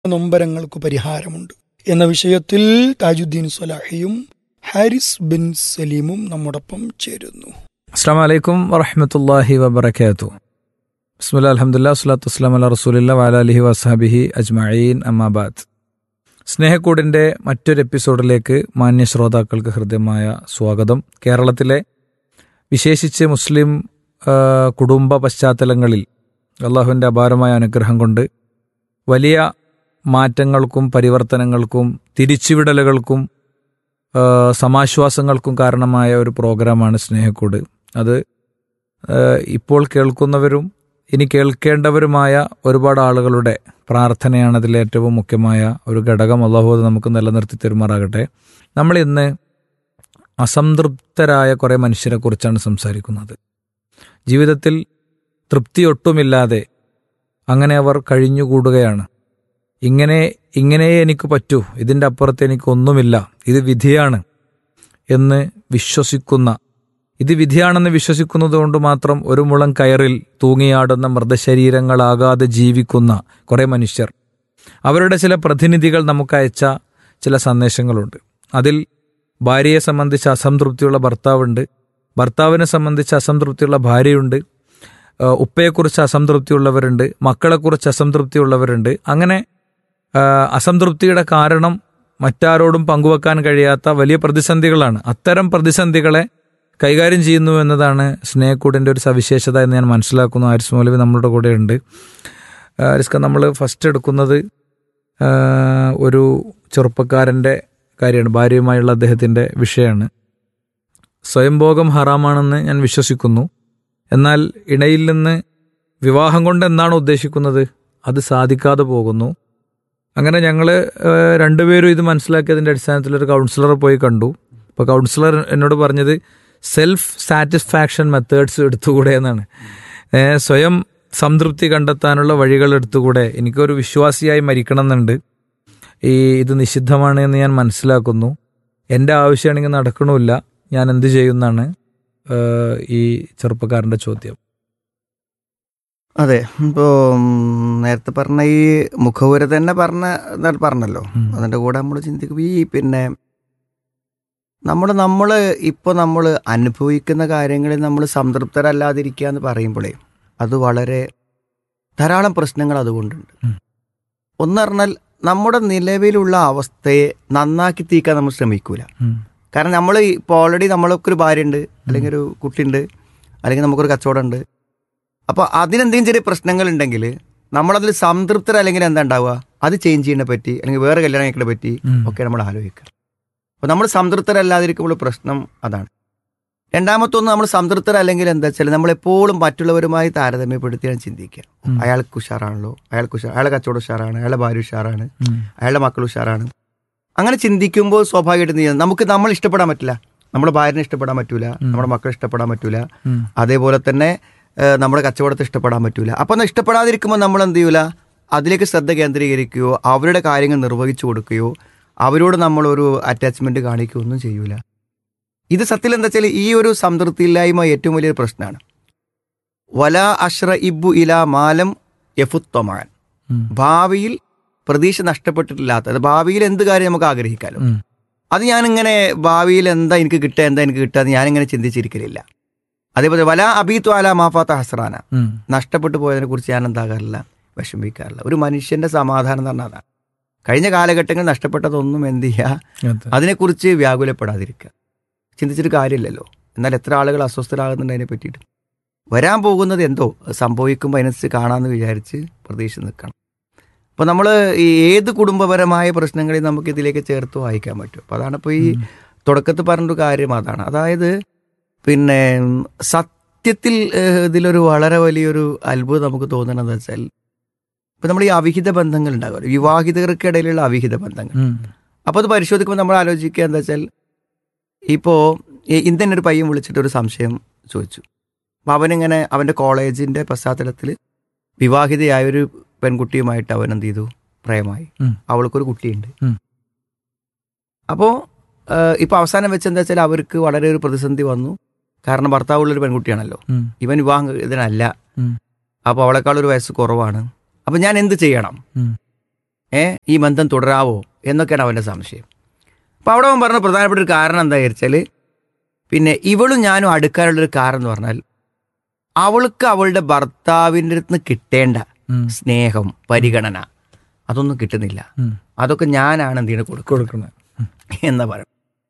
നൊമ്പരങ്ങൾക്ക് പരിഹാരമുണ്ട് എന്ന വിഷയത്തിൽ താജുദ്ദീൻ സ്വലാഹിയും ഹാരിസ് ബിൻ സലീമും നമ്മോടൊപ്പം ചേരുന്നു അസ്സാം വലൈക്കും വറഹമത്തല്ലാഹി വബർക്കാത്തു ബിസ്മില്ല അലഹമുല്ലാ സ്വലാത്തു വസ്സലാം അല്ല റസൂലില്ല വാലാലിഹി വസ്ഹാബിഹി അജ്മഈൻ അമ്മാബാദ് സ്നേഹക്കൂടിൻ്റെ മറ്റൊരു എപ്പിസോഡിലേക്ക് മാന്യ ശ്രോതാക്കൾക്ക് ഹൃദ്യമായ സ്വാഗതം കേരളത്തിലെ വിശേഷിച്ച് മുസ്ലിം ആ, കുടുംബ പശ്ചാത്തലങ്ങളിൽ അള്ളാഹുവിൻ്റെ അപാരമായ അനുഗ്രഹം കൊണ്ട് വലിയ മാറ്റങ്ങൾക്കും പരിവർത്തനങ്ങൾക്കും തിരിച്ചുവിടലുകൾക്കും ആ, സമാശ്വാസങ്ങൾക്കും കാരണമായ ഒരു പ്രോഗ്രാമാണ് സ്നേഹക്കൂട് അത് ആ, ഇപ്പോൾ കേൾക്കുന്നവരും ഇനി കേൾക്കേണ്ടവരുമായ ഒരുപാട് ആളുകളുടെ പ്രാർത്ഥനയാണ് അതിൽ ഏറ്റവും മുഖ്യമായ ഒരു ഘടകം അള്ളാഹു അത് നമുക്ക് നിലനിർത്തി തെരുമാറാകട്ടെ നമ്മൾ ഇന്ന് അസംതൃപ്തരായ കുറേ മനുഷ്യരെ കുറിച്ചാണ് സംസാരിക്കുന്നത് ജീവിതത്തിൽ തൃപ്തിയൊട്ടുമില്ലാതെ അങ്ങനെ അവർ കഴിഞ്ഞുകൂടുകയാണ് ഇങ്ങനെ ഇങ്ങനെ എനിക്ക് പറ്റൂ ഇതിൻ്റെ അപ്പുറത്ത് എനിക്കൊന്നുമില്ല ഇത് വിധിയാണ് എന്ന് വിശ്വസിക്കുന്ന ഇത് വിധിയാണെന്ന് വിശ്വസിക്കുന്നത് കൊണ്ട് മാത്രം ഒരു മുളം കയറിൽ തൂങ്ങിയാടുന്ന മൃതശരീരങ്ങളാകാതെ ജീവിക്കുന്ന കുറേ മനുഷ്യർ അവരുടെ ചില പ്രതിനിധികൾ നമുക്ക് അയച്ച ചില സന്ദേശങ്ങളുണ്ട് അതിൽ ഭാര്യയെ സംബന്ധിച്ച് അസംതൃപ്തിയുള്ള ഭർത്താവുണ്ട് ഭർത്താവിനെ സംബന്ധിച്ച് അസംതൃപ്തിയുള്ള ഭാര്യയുണ്ട് ആ, ഉപ്പയെക്കുറിച്ച് അസംതൃപ്തിയുള്ളവരുണ്ട് മക്കളെക്കുറിച്ച് അസംതൃപ്തിയുള്ളവരുണ്ട് അങ്ങനെ ആ, അസംതൃപ്തിയുടെ കാരണം മറ്റാരോടും പങ്കുവെക്കാൻ കഴിയാത്ത വലിയ പ്രതിസന്ധികളാണ് അത്തരം പ്രതിസന്ധികളെ കൈകാര്യം ചെയ്യുന്നു എന്നതാണ് സ്നേഹക്കൂടിൻ്റെ ഒരു സവിശേഷത എന്ന് ഞാൻ മനസ്സിലാക്കുന്നു ആരിസ് മൗലവി നമ്മളുടെ കൂടെ ഉണ്ട് ആരിസ്ക നമ്മൾ ഫസ്റ്റ് എടുക്കുന്നത് ആ, ഒരു ചെറുപ്പക്കാരൻ്റെ കാര്യമാണ് ഭാര്യയുമായുള്ള അദ്ദേഹത്തിൻ്റെ വിഷയമാണ് സ്വയംഭോഗം ഹറാമാണെന്ന് ഞാൻ വിശ്വസിക്കുന്നു എന്നാൽ ഇണയിൽ നിന്ന് വിവാഹം കൊണ്ട് എന്താണ് ഉദ്ദേശിക്കുന്നത് അത് സാധിക്കാതെ പോകുന്നു അങ്ങനെ ഞങ്ങൾ രണ്ടുപേരും ഇത് മനസ്സിലാക്കിയതിൻ്റെ അടിസ്ഥാനത്തിൽ ഒരു കൗൺസിലറെ പോയി കണ്ടു അപ്പോൾ കൗൺസിലർ എന്നോട് പറഞ്ഞത് സെൽഫ് സാറ്റിസ്ഫാക്ഷൻ മെത്തേഡ്സ് എടുത്തുകൂടെ എന്നാണ് ഏ, സ്വയം സംതൃപ്തി കണ്ടെത്താനുള്ള വഴികൾ എടുത്തുകൂടെ എനിക്കൊരു വിശ്വാസിയായി മരിക്കണം എന്നുണ്ട് ഈ ഇത് നിഷിദ്ധമാണ് എന്ന് ഞാൻ മനസ്സിലാക്കുന്നു എൻ്റെ ആവശ്യമാണെങ്കിൽ നടക്കണമില്ല ഞാൻ എന്ത് ചെയ്യുമെന്നാണ് ഏ, ഈ ചെറുപ്പക്കാരൻ്റെ ചോദ്യം അതെ ഇപ്പോൾ നേരത്തെ പറഞ്ഞ ഈ മുഖവുര തന്നെ പറഞ്ഞ ഇതാ പറഞ്ഞല്ലോ ഉം. അതിൻ്റെ കൂടെ നമ്മൾ ചിന്തിക്കും ഈ പിന്നെ നമ്മൾ നമ്മൾ ഇപ്പോൾ നമ്മൾ അനുഭവിക്കുന്ന കാര്യങ്ങളിൽ നമ്മൾ സംതൃപ്തരല്ലാതിരിക്കുക എന്ന് പറയുമ്പോഴേ അത് വളരെ ധാരാളം പ്രശ്നങ്ങൾ അതുകൊണ്ടുണ്ട് ഉം. ഒന്ന് പറഞ്ഞാൽ നമ്മുടെ നിലവിലുള്ള അവസ്ഥയെ നന്നാക്കി തീക്കാൻ നമ്മൾ ശ്രമിക്കൂല ഉം. കാരണം നമ്മൾ ഇപ്പോൾ ഓൾറെഡി നമ്മളൊക്കെ ഒരു ഭാര്യയുണ്ട് അല്ലെങ്കിൽ ഒരു കുട്ടിയുണ്ട് അല്ലെങ്കിൽ നമുക്കൊരു കച്ചവടമുണ്ട് അപ്പോൾ അതിനെന്തെങ്കിലും ചെറിയ പ്രശ്നങ്ങൾ ഉണ്ടെങ്കിൽ നമ്മളതിൽ സംതൃപ്തരല്ലെങ്കിൽ എന്താ ഉണ്ടാവുക അത് ചേഞ്ച് ചെയ്യുന്നതിനെ പറ്റി അല്ലെങ്കിൽ വേറെ കല്യാണം കഴിക്കുന്നതിനെ പറ്റി ഉം. ഒക്കെ നമ്മൾ ആലോചിക്കുക അപ്പോൾ നമ്മൾ സംതൃപ്തരല്ലാതിരിക്കുമ്പോൾ പ്രശ്നം അതാണ് രണ്ടാമത്തൊന്ന് നമ്മൾ സംതൃപ്തരല്ലെങ്കിൽ എന്താ വെച്ചാൽ നമ്മളെപ്പോഴും മറ്റുള്ളവരുമായി താരതമ്യപ്പെടുത്തിയാണ് ചിന്തിക്കുക ഉം. അയാൾക്ക് ഉഷാറാണല്ലോ അയാൾക്ക് ഉഷാർ അയാളെ കച്ചവടം ഉഷാറാണ് അയാളെ ഭാര്യ ഉഷാറാണ് ഉം. അയാളുടെ മക്കൾ ഉഷാറാണ് അങ്ങനെ ചിന്തിക്കുമ്പോൾ സ്വാഭാവികമായിട്ട് നീ നമുക്ക് നമ്മൾ ഇഷ്ടപ്പെടാൻ പറ്റില്ല നമ്മുടെ ഭാര്യനെ ഇഷ്ടപ്പെടാൻ പറ്റൂല നമ്മുടെ മക്കളെ ഇഷ്ടപ്പെടാൻ പറ്റൂല ഉം. അതേപോലെ തന്നെ ഏഹ്, നമ്മുടെ കച്ചവടത്തെ ഇഷ്ടപ്പെടാൻ പറ്റൂല അപ്പം ഒന്ന് ഇഷ്ടപ്പെടാതിരിക്കുമ്പോൾ നമ്മൾ എന്ത് ചെയ്യൂല അതിലേക്ക് ശ്രദ്ധ കേന്ദ്രീകരിക്കുകയോ അവരുടെ കാര്യങ്ങൾ നിർവഹിച്ചു കൊടുക്കുകയോ അവരോട് നമ്മളൊരു അറ്റാച്ച്മെന്റ് കാണിക്കുകയോ ഒന്നും ചെയ്യൂല ഇത് സത്യത്തിൽ എന്താ വെച്ചാൽ ഈ ഒരു സംതൃപ്തിയില്ലായ്മ ഏറ്റവും വലിയൊരു പ്രശ്നമാണ് വല അഷ്റ ഇബു ഇല മാലം യഫുത്വമാൻ ഉം. ഭാവിയിൽ പ്രതീക്ഷ നഷ്ടപ്പെട്ടിട്ടില്ലാത്ത അത് ഭാവിയിൽ എന്ത് കാര്യം നമുക്ക് ആഗ്രഹിക്കാലോ ഉം. അത് ഞാനിങ്ങനെ ഭാവിയിൽ എന്താ എനിക്ക് കിട്ടുക എന്താ എനിക്ക് കിട്ടുക എന്ന് ഞാനിങ്ങനെ ചിന്തിച്ചിരിക്കലില്ല അതേപോലെ വല അബീത്തു അല മാഫാത്ത ഹസ്രാന ഉം. നഷ്ടപ്പെട്ടു പോയതിനെ കുറിച്ച് ഞാൻ എന്താകാറില്ല വിഷമിക്കാറില്ല ഒരു മനുഷ്യന്റെ സമാധാനം എന്ന് പറഞ്ഞാൽ അതാണ് കഴിഞ്ഞ കാലഘട്ടങ്ങളിൽ നഷ്ടപ്പെട്ടതൊന്നും എന്ത് ചെയ്യുക അതെ. അതിനെക്കുറിച്ച് വ്യാകുലപ്പെടാതിരിക്കുക ചിന്തിച്ചിട്ട് കാര്യമില്ലല്ലോ എന്നാൽ എത്ര ആളുകൾ അസ്വസ്ഥരാകുന്നുണ്ട് അതിനെ പറ്റിയിട്ട് വരാൻ പോകുന്നത് എന്തോ അത് സംഭവിക്കുമ്പോൾ അതിനനുസരിച്ച് കാണാമെന്ന് വിചാരിച്ച് പ്രതീക്ഷ നിൽക്കണം അപ്പോൾ നമ്മൾ ഈ ഏത് കുടുംബപരമായ പ്രശ്നങ്ങളെയും നമുക്ക് ഇതിലേക്ക് ചേർത്ത് വായിക്കാൻ പറ്റും അപ്പോൾ അതാണ് ഇപ്പോൾ ഈ തുടക്കത്തിൽ പറഞ്ഞൊരു കാര്യം അതാണ് അതായത് പിന്നെ ഉം, സത്യത്തിൽ ഏഹ്, ഇതിലൊരു വളരെ വലിയൊരു അത്ഭുതം നമുക്ക് തോന്നണമെന്ന് വെച്ചാൽ ഇപ്പം നമ്മൾ ഈ അവിഹിത ബന്ധങ്ങൾ ഉണ്ടാകുമല്ലോ വിവാഹിതർക്കിടയിലുള്ള അവിഹിത ബന്ധങ്ങൾ ഉം. അപ്പോൾ അത് പരിശോധിക്കുമ്പോൾ നമ്മൾ ആലോചിക്കുക എന്താ വെച്ചാൽ ഇപ്പോൾ ഇന്നലെ ഒരു പയ്യൻ വിളിച്ചിട്ട് ഒരു സംശയം ചോദിച്ചു അപ്പോൾ അവനിങ്ങനെ അവൻ്റെ കോളേജിൻ്റെ പശ്ചാത്തലത്തിൽ വിവാഹിതയായ ഒരു പെൺകുട്ടിയുമായിട്ട് അവൻ എന്ത് ചെയ്തു പ്രേമായി ഉം. അവൾക്കൊരു കുട്ടിയുണ്ട് ഉം. അപ്പോൾ ഇപ്പോൾ അവസാനം വെച്ച് എന്താ വെച്ചാൽ അവർക്ക് വളരെ ഒരു പ്രതിസന്ധി വന്നു കാരണം ഭർത്താവുള്ളൊരു പെൺകുട്ടിയാണല്ലോ ഉം. ഇവൻ വിവാഹം ഇതിനല്ല ഉം. അപ്പോൾ അവളെക്കാൾ ഒരു വയസ്സ് കുറവാണ് അപ്പം ഞാൻ എന്ത് ചെയ്യണം ഉം. ഏ ഈ ബന്ധം തുടരാവോ എന്നൊക്കെയാണ് അവൻ്റെ സംശയം അപ്പോൾ അവിടെ അവൻ പറഞ്ഞ പ്രധാനപ്പെട്ട ഒരു കാരണം എന്താ വെച്ചാൽ പിന്നെ ഇവളും ഞാനും അടുക്കാനുള്ളൊരു കാരണം എന്ന് പറഞ്ഞാൽ അവൾക്ക് അവളുടെ ഭർത്താവിൻ്റെ അടുത്ത് നിന്ന് കിട്ടേണ്ട ഉം. സ്നേഹം പരിഗണന അതൊന്നും കിട്ടുന്നില്ല ഉം. അതൊക്കെ ഞാനാണ് എന്തിനു കൊടുക്കുക കൊടുക്കുന്നത് ഉം. എന്നാ പറയും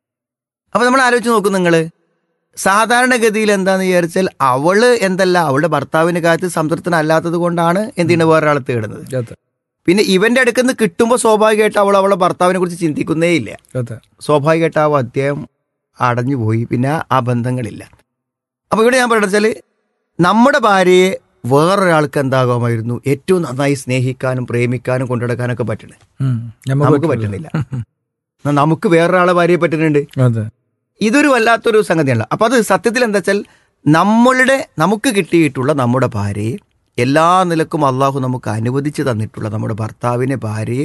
അപ്പൊ നമ്മൾ ആലോചിച്ച് നോക്കും നിങ്ങൾ സാധാരണഗതിയിൽ എന്താന്ന് വിചാരിച്ചാൽ അവള് എന്തല്ല അവളുടെ ഭർത്താവിന്റെ കാര്യത്തിൽ സംതൃപ്തനല്ലാത്തത് കൊണ്ടാണ് എന്തിനു വേറൊരാളെ തേടുന്നത് അതെ പിന്നെ ഇവന്റെ അടുക്കൽ നിന്ന് കിട്ടുമ്പോൾ സ്വാഭാവികമായിട്ട് അവൾ അവളെ ഭർത്താവിനെ കുറിച്ച് ചിന്തിക്കുന്നേ ഇല്ല അതെ സ്വാഭാവികമായിട്ട് ആ അധ്യായം അടഞ്ഞു പോയി പിന്നെ ആ ബന്ധങ്ങളില്ല അപ്പൊ ഇവിടെ ഞാൻ പറയുന്നത് വെച്ചാല് നമ്മുടെ ഭാര്യയെ വേറൊരാൾക്ക് എന്താകാമായിരുന്നു ഏറ്റവും നന്നായി സ്നേഹിക്കാനും പ്രേമിക്കാനും കൊണ്ടുനടക്കാനും ഒക്കെ പറ്റണേ ഉം. നമുക്ക് പറ്റുന്നില്ല എന്നാ നമുക്ക് വേറൊരാളെ ഭാര്യയെ പറ്റുന്നുണ്ട് അതെ ഇതൊരു വല്ലാത്തൊരു സംഗതിയല്ല അപ്പൊ അത് സത്യത്തിൽ എന്താ വെച്ചാൽ നമ്മളുടെ നമുക്ക് കിട്ടിയിട്ടുള്ള നമ്മുടെ ഭാര്യയെ എല്ലാ നിലക്കും അള്ളാഹു നമുക്ക് അനുവദിച്ച് തന്നിട്ടുള്ള നമ്മുടെ ഭർത്താവിനെ ഭാര്യയെ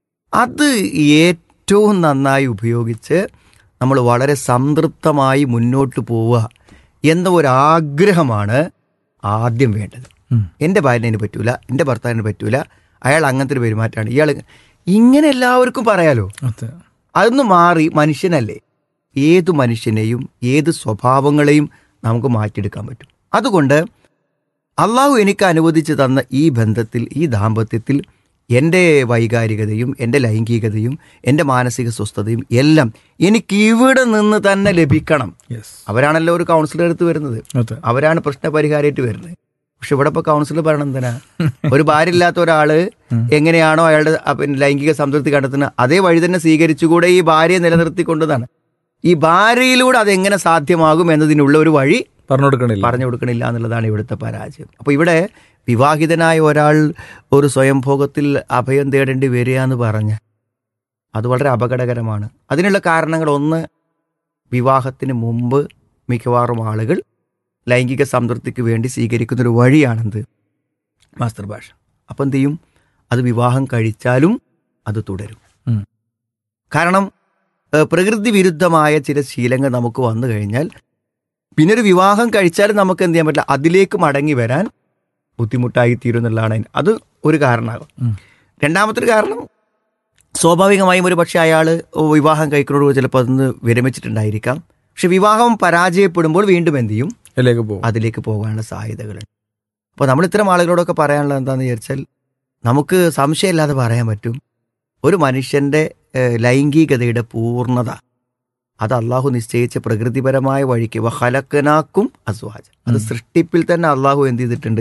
അത് ഏറ്റവും നന്നായി ഉപയോഗിച്ച് നമ്മൾ വളരെ സംതൃപ്തമായി മുന്നോട്ട് പോവുക എന്ന ഒരു ആഗ്രഹമാണ് ആദ്യം വേണ്ടത് ഉം. എൻ്റെ ഭാര്യനെ പറ്റൂല എൻ്റെ ഭർത്താവിന് പറ്റൂല അയാൾ അങ്ങനത്തെ ഒരു പെരുമാറ്റമാണ് ഇയാൾ ഇങ്ങനെ എല്ലാവർക്കും പറയാലോ അതെ അതൊന്ന് മാറി മനുഷ്യനല്ലേ ഏതു മനുഷ്യനെയും ഏത് സ്വഭാവങ്ങളെയും നമുക്ക് മാറ്റിയെടുക്കാൻ പറ്റും അതുകൊണ്ട് അള്ളാഹു എനിക്ക് അനുവദിച്ച് തന്ന ഈ ബന്ധത്തിൽ ഈ ദാമ്പത്യത്തിൽ എൻ്റെ വൈകാരികതയും എൻ്റെ ലൈംഗികതയും എൻ്റെ മാനസിക സ്വസ്ഥതയും എല്ലാം എനിക്ക് ഇവിടെ നിന്ന് തന്നെ ലഭിക്കണം യെസ് അവരാണല്ലോ ഒരു കൗൺസിലർ എടുത്ത് വരുന്നത് അതെ അവരാണ് പ്രശ്നപരിഹാരമായിട്ട് വരുന്നത് പക്ഷെ ഇവിടെ ഇപ്പൊ കൗൺസിലർ പറയണം എന്തിനാ ഒരു ഭാര്യ ഇല്ലാത്ത ഒരാള് എങ്ങനെയാണോ അയാളുടെ അ, പിന്നെ ലൈംഗിക സംതൃപ്തി കണ്ടെത്തുന്നത് അതേ വഴി തന്നെ സ്വീകരിച്ചുകൂടെ ഈ ഭാര്യയെ നിലനിർത്തിക്കൊണ്ടതാണ് ഈ ഭാര്യയിലൂടെ അതെങ്ങനെ സാധ്യമാകും എന്നതിനുള്ള ഒരു വഴി പറഞ്ഞു കൊടുക്കണില്ല പറഞ്ഞു കൊടുക്കണില്ല എന്നുള്ളതാണ് ഇവിടുത്തെ പരാജയം അപ്പൊ ഇവിടെ വിവാഹിതനായ ഒരാൾ ഒരു സ്വയംഭോഗത്തിൽ അഭയം തേടേണ്ടി വരിക എന്ന് പറഞ്ഞ അത് വളരെ അപകടകരമാണ് അതിനുള്ള കാരണങ്ങൾ ഒന്ന് വിവാഹത്തിന് മുമ്പ് മിക്കവാറും ആളുകൾ ലൈംഗിക സംതൃപ്തിക്ക് വേണ്ടി സ്വീകരിക്കുന്ന ഒരു വഴിയാണെന്ത് മാസ്റ്റർ ഭാഷ അപ്പം എന്ത് ചെയ്യും അത് വിവാഹം കഴിച്ചാലും അത് തുടരും ഉം. കാരണം ഏഹ്, പ്രകൃതി വിരുദ്ധമായ ചില ശീലങ്ങൾ നമുക്ക് വന്നു കഴിഞ്ഞാൽ പിന്നെ ഒരു വിവാഹം കഴിച്ചാലും നമുക്ക് എന്ത് ചെയ്യാൻ പറ്റില്ല അതിലേക്ക് മടങ്ങി വരാൻ ബുദ്ധിമുട്ടായി തീരും എന്നുള്ളതാണ് അതിന്. അത് ഒരു കാരണമാകും ഉം. രണ്ടാമത്തെ ഒരു കാരണം സ്വാഭാവികമായും ഒരു പക്ഷേ അയാൾ വിവാഹം കഴിക്കുന്നതോട് ചിലപ്പോൾ അതൊന്ന് വിരമിച്ചിട്ടുണ്ടായിരിക്കാം പക്ഷെ വിവാഹം പരാജയപ്പെടുമ്പോൾ വീണ്ടും എന്ത് ചെയ്യും അതിലേക്ക് പോകും അതിലേക്ക് പോകാനുള്ള സാധ്യതകളുണ്ട് അപ്പോൾ നമ്മൾ ഇത്തരം ആളുകളോടൊക്കെ പറയാനുള്ളത് എന്താണെന്ന് വിചാരിച്ചാൽ നമുക്ക് സംശയമില്ലാതെ പറയാൻ പറ്റും ഒരു മനുഷ്യൻ്റെ ഏഹ്, ലൈംഗികതയുടെ പൂർണ്ണത അത് അള്ളാഹു നിശ്ചയിച്ച പ്രകൃതിപരമായ വഴിക്ക് വഹലക്കനാക്കും അസ്വാജ് അത് സൃഷ്ടിപ്പിൽ തന്നെ അള്ളാഹു എന്ത് ചെയ്തിട്ടുണ്ട്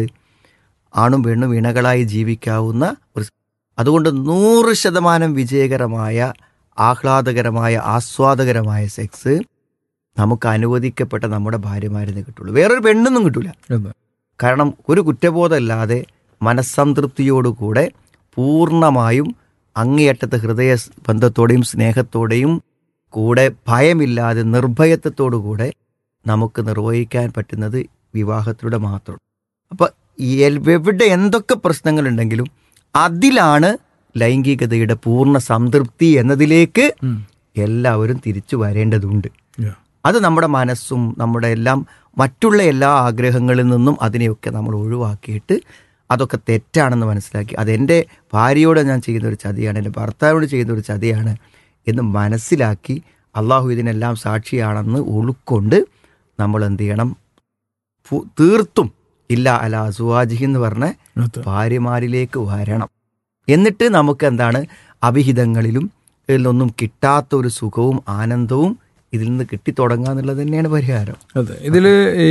ആണും പെണ്ണും ഇണകളായി ജീവിക്കാവുന്ന ഒരു അതുകൊണ്ട് നൂറ് ശതമാനം വിജയകരമായ ആഹ്ലാദകരമായ ആസ്വാദകരമായ സെക്സ് നമുക്ക് അനുവദിക്കപ്പെട്ട നമ്മുടെ ഭാര്യമാരിൽ നിന്ന് കിട്ടുള്ളൂ വേറൊരു പെണ്ണൊന്നും കിട്ടൂല അതെ കാരണം ഒരു കുറ്റബോധമില്ലാതെ മനസ്സംതൃപ്തിയോടുകൂടെ പൂർണ്ണമായും അങ്ങേയറ്റത്തെ ഹൃദയ സ് ബന്ധത്തോടെയും സ്നേഹത്തോടെയും കൂടെ ഭയമില്ലാതെ നിർഭയത്വത്തോടുകൂടെ നമുക്ക് നിർവഹിക്കാൻ പറ്റുന്നത് വിവാഹത്തിലൂടെ മാത്രം അപ്പം എവിടെ എന്തൊക്കെ പ്രശ്നങ്ങളുണ്ടെങ്കിലും അതിലാണ് ലൈംഗികതയുടെ പൂർണ്ണ സംതൃപ്തി എന്നതിലേക്ക് ഉം. എല്ലാവരും തിരിച്ചു വരേണ്ടതുണ്ട് Yeah. അത് നമ്മുടെ മനസ്സും നമ്മുടെ എല്ലാം മറ്റുള്ള എല്ലാ ആഗ്രഹങ്ങളിൽ നിന്നും അതിനെയൊക്കെ നമ്മൾ ഒഴിവാക്കിയിട്ട് അതൊക്കെ തെറ്റാണെന്ന് മനസ്സിലാക്കി അതെൻ്റെ ഭാര്യയോട് ഞാൻ ചെയ്യുന്ന ഒരു ചതിയാണ് എൻ്റെ ഭർത്താവിനോട് ചെയ്യുന്ന ഒരു ചതിയാണ് എന്ന് മനസ്സിലാക്കി അള്ളാഹു ഇതിനെല്ലാം സാക്ഷിയാണെന്ന് ഉൾക്കൊണ്ട് നമ്മൾ എന്ത് ചെയ്യണം ഫു- തീർത്തും ഇല്ല അല അസുവാജിഹി എന്ന് പറഞ്ഞ അതെ ഭാര്യമാരിലേക്ക് വരണം എന്നിട്ട് നമുക്ക് എന്താണ് അവിഹിതങ്ങളിലും ഇതിലൊന്നും കിട്ടാത്ത ഒരു സുഖവും ആനന്ദവും ഇതിൽ നിന്ന് കിട്ടിത്തുടങ്ങുക എന്നുള്ളത് തന്നെയാണ് പരിഹാരം അതെ ഇതില് ഈ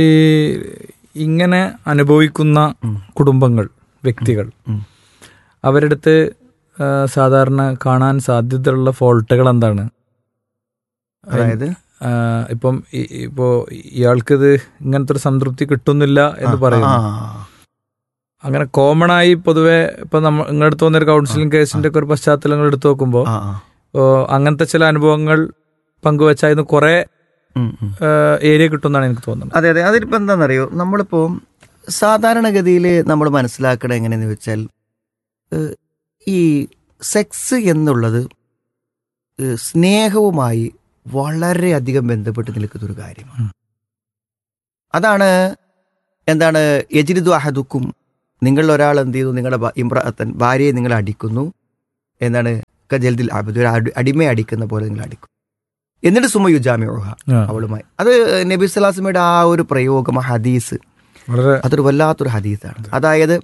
ഇങ്ങനെ അനുഭവിക്കുന്ന കുടുംബങ്ങൾ വ്യക്തികൾ ഉം. അവരുടെ അടുത്ത് ആ, സാധാരണ കാണാൻ സാധ്യതയുള്ള ഫോൾട്ടുകൾ എന്താണ് അതായത് ആ, ഇപ്പം ഈ- ഇപ്പോ ഇയാൾക്കിത് ഇങ്ങനത്തെ ഒരു സംതൃപ്തി കിട്ടുന്നില്ല എന്ന് പറയുന്നു ആ, അങ്ങനെ കോമൺ ആയി പൊതുവെ ഇപ്പൊ നമ്മൾ ഇങ്ങടുത്ത് വന്ന ഒരു കൗൺസിലിംഗ് കേസിന്റെ ഒക്കെ ഒരു പശ്ചാത്തലങ്ങൾ എടുത്തു നോക്കുമ്പോൾ ആ, ആ. അങ്ങനത്തെ ചില അനുഭവങ്ങൾ പങ്കുവച്ചായിരുന്നു കുറെ ഉം, ഉം. ഏരിയ കിട്ടുമെന്നാണ് എനിക്ക് തോന്നുന്നത് അതെ അതെ അതിലിപ്പോൾ എന്താണെന്നറിയോ നമ്മളിപ്പോൾ സാധാരണഗതിയിൽ നമ്മൾ മനസ്സിലാക്കണം എങ്ങനെയെന്ന് വെച്ചാൽ ഏഹ്, ഈ സെക്സ് എന്നുള്ളത് ഏഹ്, സ്നേഹവുമായി വളരെയധികം ബന്ധപ്പെട്ട് നിൽക്കുന്ന ഒരു കാര്യമാണ് ഉം. അതാണ് എന്താണ് യജിരിദു അഹദുക്കും നിങ്ങളിൽ ഒരാൾ എന്ത് ചെയ്തു നിങ്ങളുടെ ഭ- ഇമ്രാത്തൻ ഭാര്യയെ നിങ്ങൾ അടിക്കുന്നു എന്താണ് ജൽദിൽ ആബിദ് ഒരു അടി- അടിമയെ അടിക്കുന്ന പോലെ നിങ്ങൾ അടിക്കും എന്നിട്ട് സുമ യുജാമിയോഹ ആ, അവളുമായി അത് നബി സ്വലാസ്മയുടെ ആ ഒരു പ്രയോഗം ആ ഹദീസ് വളരെ അതൊരു വല്ലാത്തൊരു ഹദീസാണ് അതായത്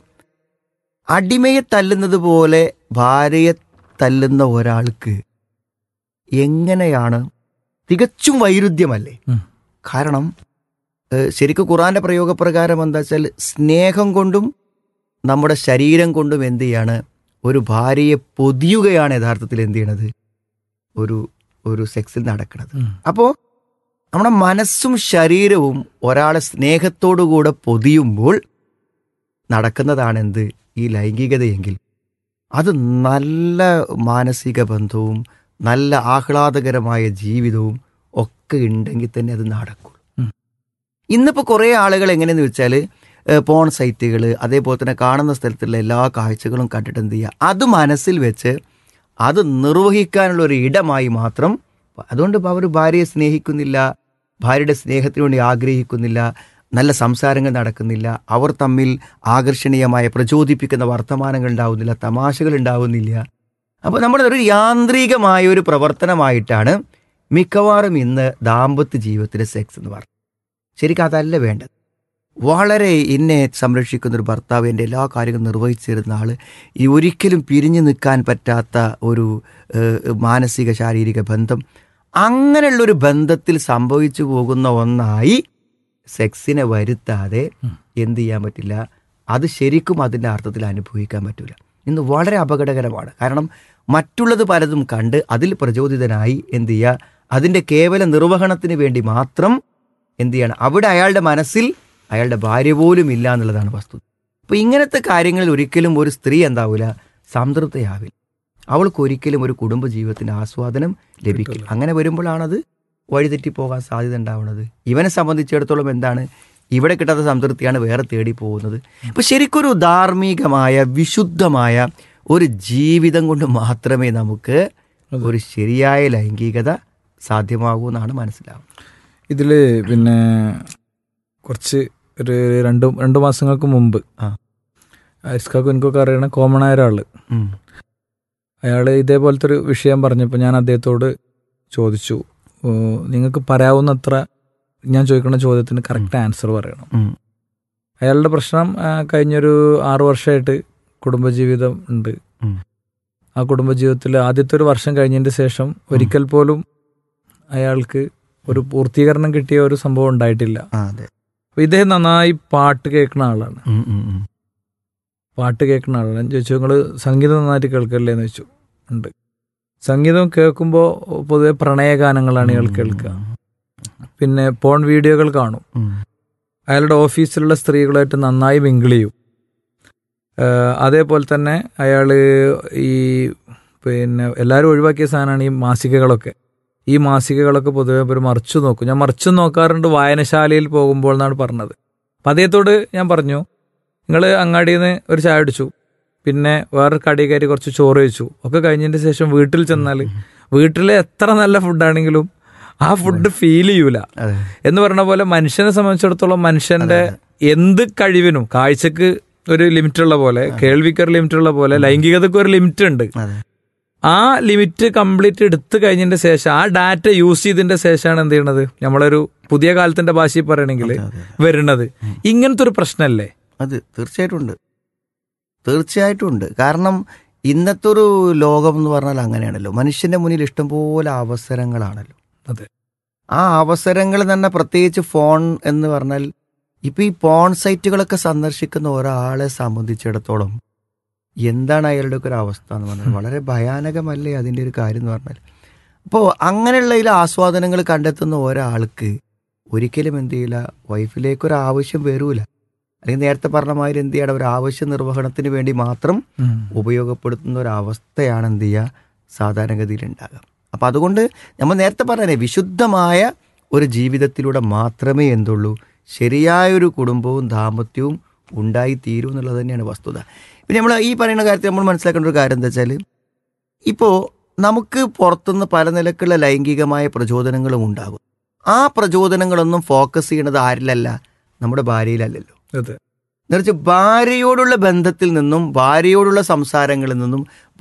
അടിമയെ തല്ലുന്നത് പോലെ ഭാര്യയെ തല്ലുന്ന ഒരാൾക്ക് എങ്ങനെയാണ് തികച്ചും വൈരുദ്ധ്യമല്ലേ ഉം. കാരണം ഏഹ്, ശരിക്കും ഖുറാന്റെ പ്രയോഗപ്രകാരം എന്താ വെച്ചാൽ സ്നേഹം കൊണ്ടും നമ്മുടെ ശരീരം കൊണ്ടും എന്ത് ചെയ്യാണ് ഒരു ഭാര്യയെ പൊതിയുകയാണ് യഥാർത്ഥത്തിൽ എന്ത് ചെയ്യണത് ഒരു ഒരു സെക്സിൽ നടക്കുന്നത് ഉം. അപ്പോൾ നമ്മുടെ മനസ്സും ശരീരവും ഒരാളെ സ്നേഹത്തോടുകൂടെ പൊതിയുമ്പോൾ നടക്കുന്നതാണ് എന്ത് ഈ ലൈംഗികതയെങ്കിൽ അത് നല്ല മാനസിക ബന്ധവും നല്ല ആഹ്ലാദകരമായ ജീവിതവും ഒക്കെ ഉണ്ടെങ്കിൽ തന്നെ അത് നടക്കുള്ളൂ ഉം. ഇന്നിപ്പോൾ കുറേ ആളുകൾ എങ്ങനെയെന്ന് വെച്ചാൽ പോൺ സൈറ്റുകൾ അതേപോലെ തന്നെ കാണുന്ന സ്ഥലത്തുള്ള എല്ലാ കാഴ്ചകളും കണ്ടിട്ട് എന്ത് ചെയ്യുക അത് മനസ്സിൽ വെച്ച് അത് നിർവഹിക്കാനുള്ള ഒരു ഇടമായി മാത്രം അതുകൊണ്ട് ഇപ്പോൾ അവർ ഭാര്യയെ സ്നേഹിക്കുന്നില്ല ഭാര്യയുടെ സ്നേഹത്തിന് വേണ്ടി ആഗ്രഹിക്കുന്നില്ല നല്ല സംസാരങ്ങൾ നടക്കുന്നില്ല അവർ തമ്മിൽ ആകർഷണീയമായ പ്രചോദിപ്പിക്കുന്ന വർത്തമാനങ്ങൾ ഉണ്ടാവുന്നില്ല തമാശകൾ ഉണ്ടാവുന്നില്ല അപ്പോൾ നമ്മുടെ ഒരു യാന്ത്രികമായ ഒരു പ്രവർത്തനമായിട്ടാണ് മിക്കവാറും ഇന്ന് ദാമ്പത്യ ജീവിതത്തിലെ സെക്സ് എന്ന് പറയുന്നത് ശരിക്കും അതല്ല വേണ്ടത് വളരെ എന്നെ സംരക്ഷിക്കുന്ന ഒരു ഭർത്താവ് എൻ്റെ എല്ലാ കാര്യങ്ങളും നിർവഹിച്ചിരുന്ന ആൾ ഈ ഒരിക്കലും പിരിഞ്ഞു നിൽക്കാൻ പറ്റാത്ത ഒരു ഏഹ്, മാനസിക ശാരീരിക ബന്ധം അങ്ങനെയുള്ളൊരു ബന്ധത്തിൽ സംഭവിച്ചു പോകുന്ന ഒന്നായി സെക്സിനെ വരുത്താതെ ഉം. എന്ത് ചെയ്യാൻ പറ്റില്ല അത് ശരിക്കും അതിൻ്റെ അർത്ഥത്തിൽ അനുഭവിക്കാൻ പറ്റില്ല ഇന്ന് വളരെ അപകടകരമാണ് കാരണം മറ്റുള്ളത് പലതും കണ്ട് അതിൽ പ്രചോദിതനായി എന്ത് ചെയ്യുക അതിൻ്റെ കേവല നിർവഹണത്തിന് വേണ്ടി മാത്രം എന്ത് ചെയ്യണം അവിടെ അയാളുടെ മനസ്സിൽ അയാളുടെ ഭാര്യ പോലും ഇല്ല എന്നുള്ളതാണ് വസ്തുത അപ്പോൾ ഇങ്ങനത്തെ കാര്യങ്ങളിൽ ഒരിക്കലും ഒരു സ്ത്രീ എന്താവില്ല സംതൃപ്തയാവില്ല അവൾക്ക് ഒരിക്കലും ഒരു കുടുംബ ജീവിതത്തിന്റെ ആസ്വാദനം ലഭിക്കില്ല കിട്ടില്ല. അങ്ങനെ വരുമ്പോഴാണത് വഴിതെറ്റി പോകാൻ സാധ്യത ഉണ്ടാവുന്നത് ഇവനെ സംബന്ധിച്ചിടത്തോളം എന്താണ് ഇവിടെ കിട്ടാത്ത സംതൃപ്തിയാണ് വേറെ തേടി പോകുന്നത് ഇപ്പൊ ശരിക്കൊരു ധാർമ്മികമായ വിശുദ്ധമായ ഒരു ജീവിതം കൊണ്ട് മാത്രമേ നമുക്ക് അതെ. ഒരു ശരിയായ ലൈംഗികത സാധ്യമാകൂ എന്നാണ് മനസ്സിലാവുന്നത് ഇതില് പിന്നെ കുറച്ച് ഒരു രണ്ട് രണ്ട് മാസങ്ങൾക്ക് മുമ്പ് ആ. അരിസ്കാക്കും എനിക്കൊക്കെ അറിയണ കോമൺ ആയ ഒരാള് ഉം. അയാൾ ഇതേപോലത്തെ ഒരു വിഷയം പറഞ്ഞപ്പോൾ ഞാൻ അദ്ദേഹത്തോട് ചോദിച്ചു "ഓ, നിങ്ങൾക്ക് പറയാവുന്നത്ര ഞാൻ ചോദിക്കുന്ന ചോദ്യത്തിന് കറക്റ്റ് ആൻസർ പറയണം ഉം. അയാളുടെ പ്രശ്നം ആ, കഴിഞ്ഞൊരു ആറു വർഷമായിട്ട് കുടുംബജീവിതം ഉണ്ട് ഉം. ആ കുടുംബജീവിതത്തിൽ ആദ്യത്തെ ഒരു വർഷം കഴിഞ്ഞതിന് ശേഷം ഒരിക്കൽ പോലും അയാൾക്ക് ഒരു പൂർത്തീകരണം കിട്ടിയ ഒരു സംഭവം ഉണ്ടായിട്ടില്ല ആ, അതെ അപ്പൊ ഇദ്ദേഹം നന്നായി പാട്ട് കേൾക്കുന്ന ആളാണ് ഉം, ഉം, ഉം. പാട്ട് കേൾക്കുന്ന ആളാണ് ഞാൻ ചോദിച്ചു നിങ്ങൾ സംഗീതം നന്നായിട്ട് കേൾക്കല്ലേ എന്ന് ചോദിച്ചു ഉണ്ട് സംഗീതം കേൾക്കുമ്പോൾ പൊതുവെ പ്രണയഗാനങ്ങളാണ് ഇയാൾ കേൾക്കുക പിന്നെ പോൺ വീഡിയോകൾ കാണും ഉം. അയാളുടെ ഓഫീസിലുള്ള സ്ത്രീകളായിട്ട് നന്നായി മിങ്കിൾ ചെയ്യും ഏഹ് അതേപോലെ തന്നെ അയാൾ ഈ പിന്നെ എല്ലാവരും ഒഴിവാക്കിയ സാധനമാണ് ഈ മാസികകളൊക്കെ ഈ മാസികകളൊക്കെ പൊതുവെ ഒരു മറിച്ചു നോക്കും ഞാൻ മറിച്ചു നോക്കാറുണ്ട് വായനശാലയിൽ പോകുമ്പോൾ എന്നാണ് പറഞ്ഞത് അപ്പം അദ്ദേഹത്തോട് ഞാൻ പറഞ്ഞു നിങ്ങൾ അങ്ങാടിയിൽ നിന്ന് ഒരു ചായ അടിച്ചു പിന്നെ വേറൊരു കടി കയറി കുറച്ച് ചോറ് കഴിച്ചു ഒക്കെ കഴിഞ്ഞതിന് ശേഷം വീട്ടിൽ ചെന്നാൽ വീട്ടിലെ എത്ര നല്ല ഫുഡാണെങ്കിലും ആ ഫുഡ് ഫീൽ ചെയ്യൂല അതെ എന്ന് പറഞ്ഞ പോലെ മനുഷ്യനെ സംബന്ധിച്ചിടത്തോളം മനുഷ്യന്റെ എന്ത് കഴിവിനും കാഴ്ചക്ക് ഒരു ലിമിറ്റ് ഉള്ള പോലെ കേൾവിക്ക് ഒരു ലിമിറ്റ് ഉള്ള പോലെ ലൈംഗികതയ്ക്ക് ഒരു ലിമിറ്റ് ഉണ്ട് അതെ ആ ലിമിറ്റ് കംപ്ലീറ്റ് എടുത്തു കഴിഞ്ഞതിന്റെ ശേഷം ആ ഡാറ്റ യൂസ് ചെയ്തതിന്റെ ശേഷമാണ് എന്ത് ചെയ്യണത് നമ്മളൊരു പുതിയ കാലത്തിന്റെ ഭാഷയിൽ പറയണെങ്കിൽ അതെ, അതെ. വരുന്നത് ഇങ്ങനത്തെ ഒരു പ്രശ്നമല്ലേ അത് തീർച്ചയായിട്ടും ഉണ്ട് തീർച്ചയായിട്ടും ഉണ്ട് കാരണം ഇന്നത്തെ ഒരു ലോകം എന്ന് പറഞ്ഞാൽ അങ്ങനെയാണല്ലോ മനുഷ്യന്റെ മുന്നിൽ ഇഷ്ടംപോലെ അവസരങ്ങളാണല്ലോ അതെ ആ അവസരങ്ങൾ തന്നെ പ്രത്യേകിച്ച് ഫോൺ എന്ന് പറഞ്ഞാൽ ഇപ്പൊ ഈ പോൺ സൈറ്റുകളൊക്കെ സന്ദർശിക്കുന്ന ഒരാളെ സംബന്ധിച്ചിടത്തോളം എന്താണ് അയാളുടെ ഒക്കെ ഒരു അവസ്ഥ എന്ന് പറഞ്ഞാൽ വളരെ ഭയാനകമല്ലേ അതിൻ്റെ ഒരു കാര്യം എന്ന് പറഞ്ഞാൽ അപ്പോൾ അങ്ങനെയുള്ള ഇതിൽ ആസ്വാദനങ്ങൾ കണ്ടെത്തുന്ന ഒരാൾക്ക് ഒരിക്കലും എന്ത് ചെയ്യില്ല വൈഫിലേക്ക് ഒരു ആവശ്യം വരൂല അല്ലെങ്കിൽ നേരത്തെ പറഞ്ഞ മാതിരി എന്ത് ചെയ്യണം ഒരു ആവശ്യ നിർവഹണത്തിന് വേണ്ടി മാത്രം ഉം. ഉപയോഗപ്പെടുത്തുന്ന ഒരു അവസ്ഥയാണ് എന്ത് ചെയ്യുക സാധാരണഗതിയിൽ ഉണ്ടാകുക അപ്പം അതുകൊണ്ട് നമ്മൾ നേരത്തെ പറഞ്ഞേ വിശുദ്ധമായ ഒരു ജീവിതത്തിലൂടെ മാത്രമേ എന്തുള്ളൂ ശരിയായൊരു കുടുംബവും ദാമ്പത്യവും ഉണ്ടായി തീരൂ എന്നുള്ളത് തന്നെയാണ് വസ്തുത പിന്നെ നമ്മൾ ഈ പറയുന്ന കാര്യത്തിൽ നമ്മൾ മനസ്സിലാക്കേണ്ട ഒരു കാര്യം എന്താ വെച്ചാൽ ഇപ്പോൾ നമുക്ക് പുറത്തുനിന്ന് പല നിലക്കുള്ള ലൈംഗികമായ പ്രചോദനങ്ങളും ഉണ്ടാകും ആ പ്രചോദനങ്ങളൊന്നും ഫോക്കസ് ചെയ്യണത് ആരിലല്ല നമ്മുടെ ഭാര്യയിലല്ലല്ലോ അതെ എന്നുവെച്ചാൽ ഭാര്യയോടുള്ള ബന്ധത്തിൽ നിന്നും ഭാര്യയോടുള്ള സംസാരങ്ങളിൽ നിന്നും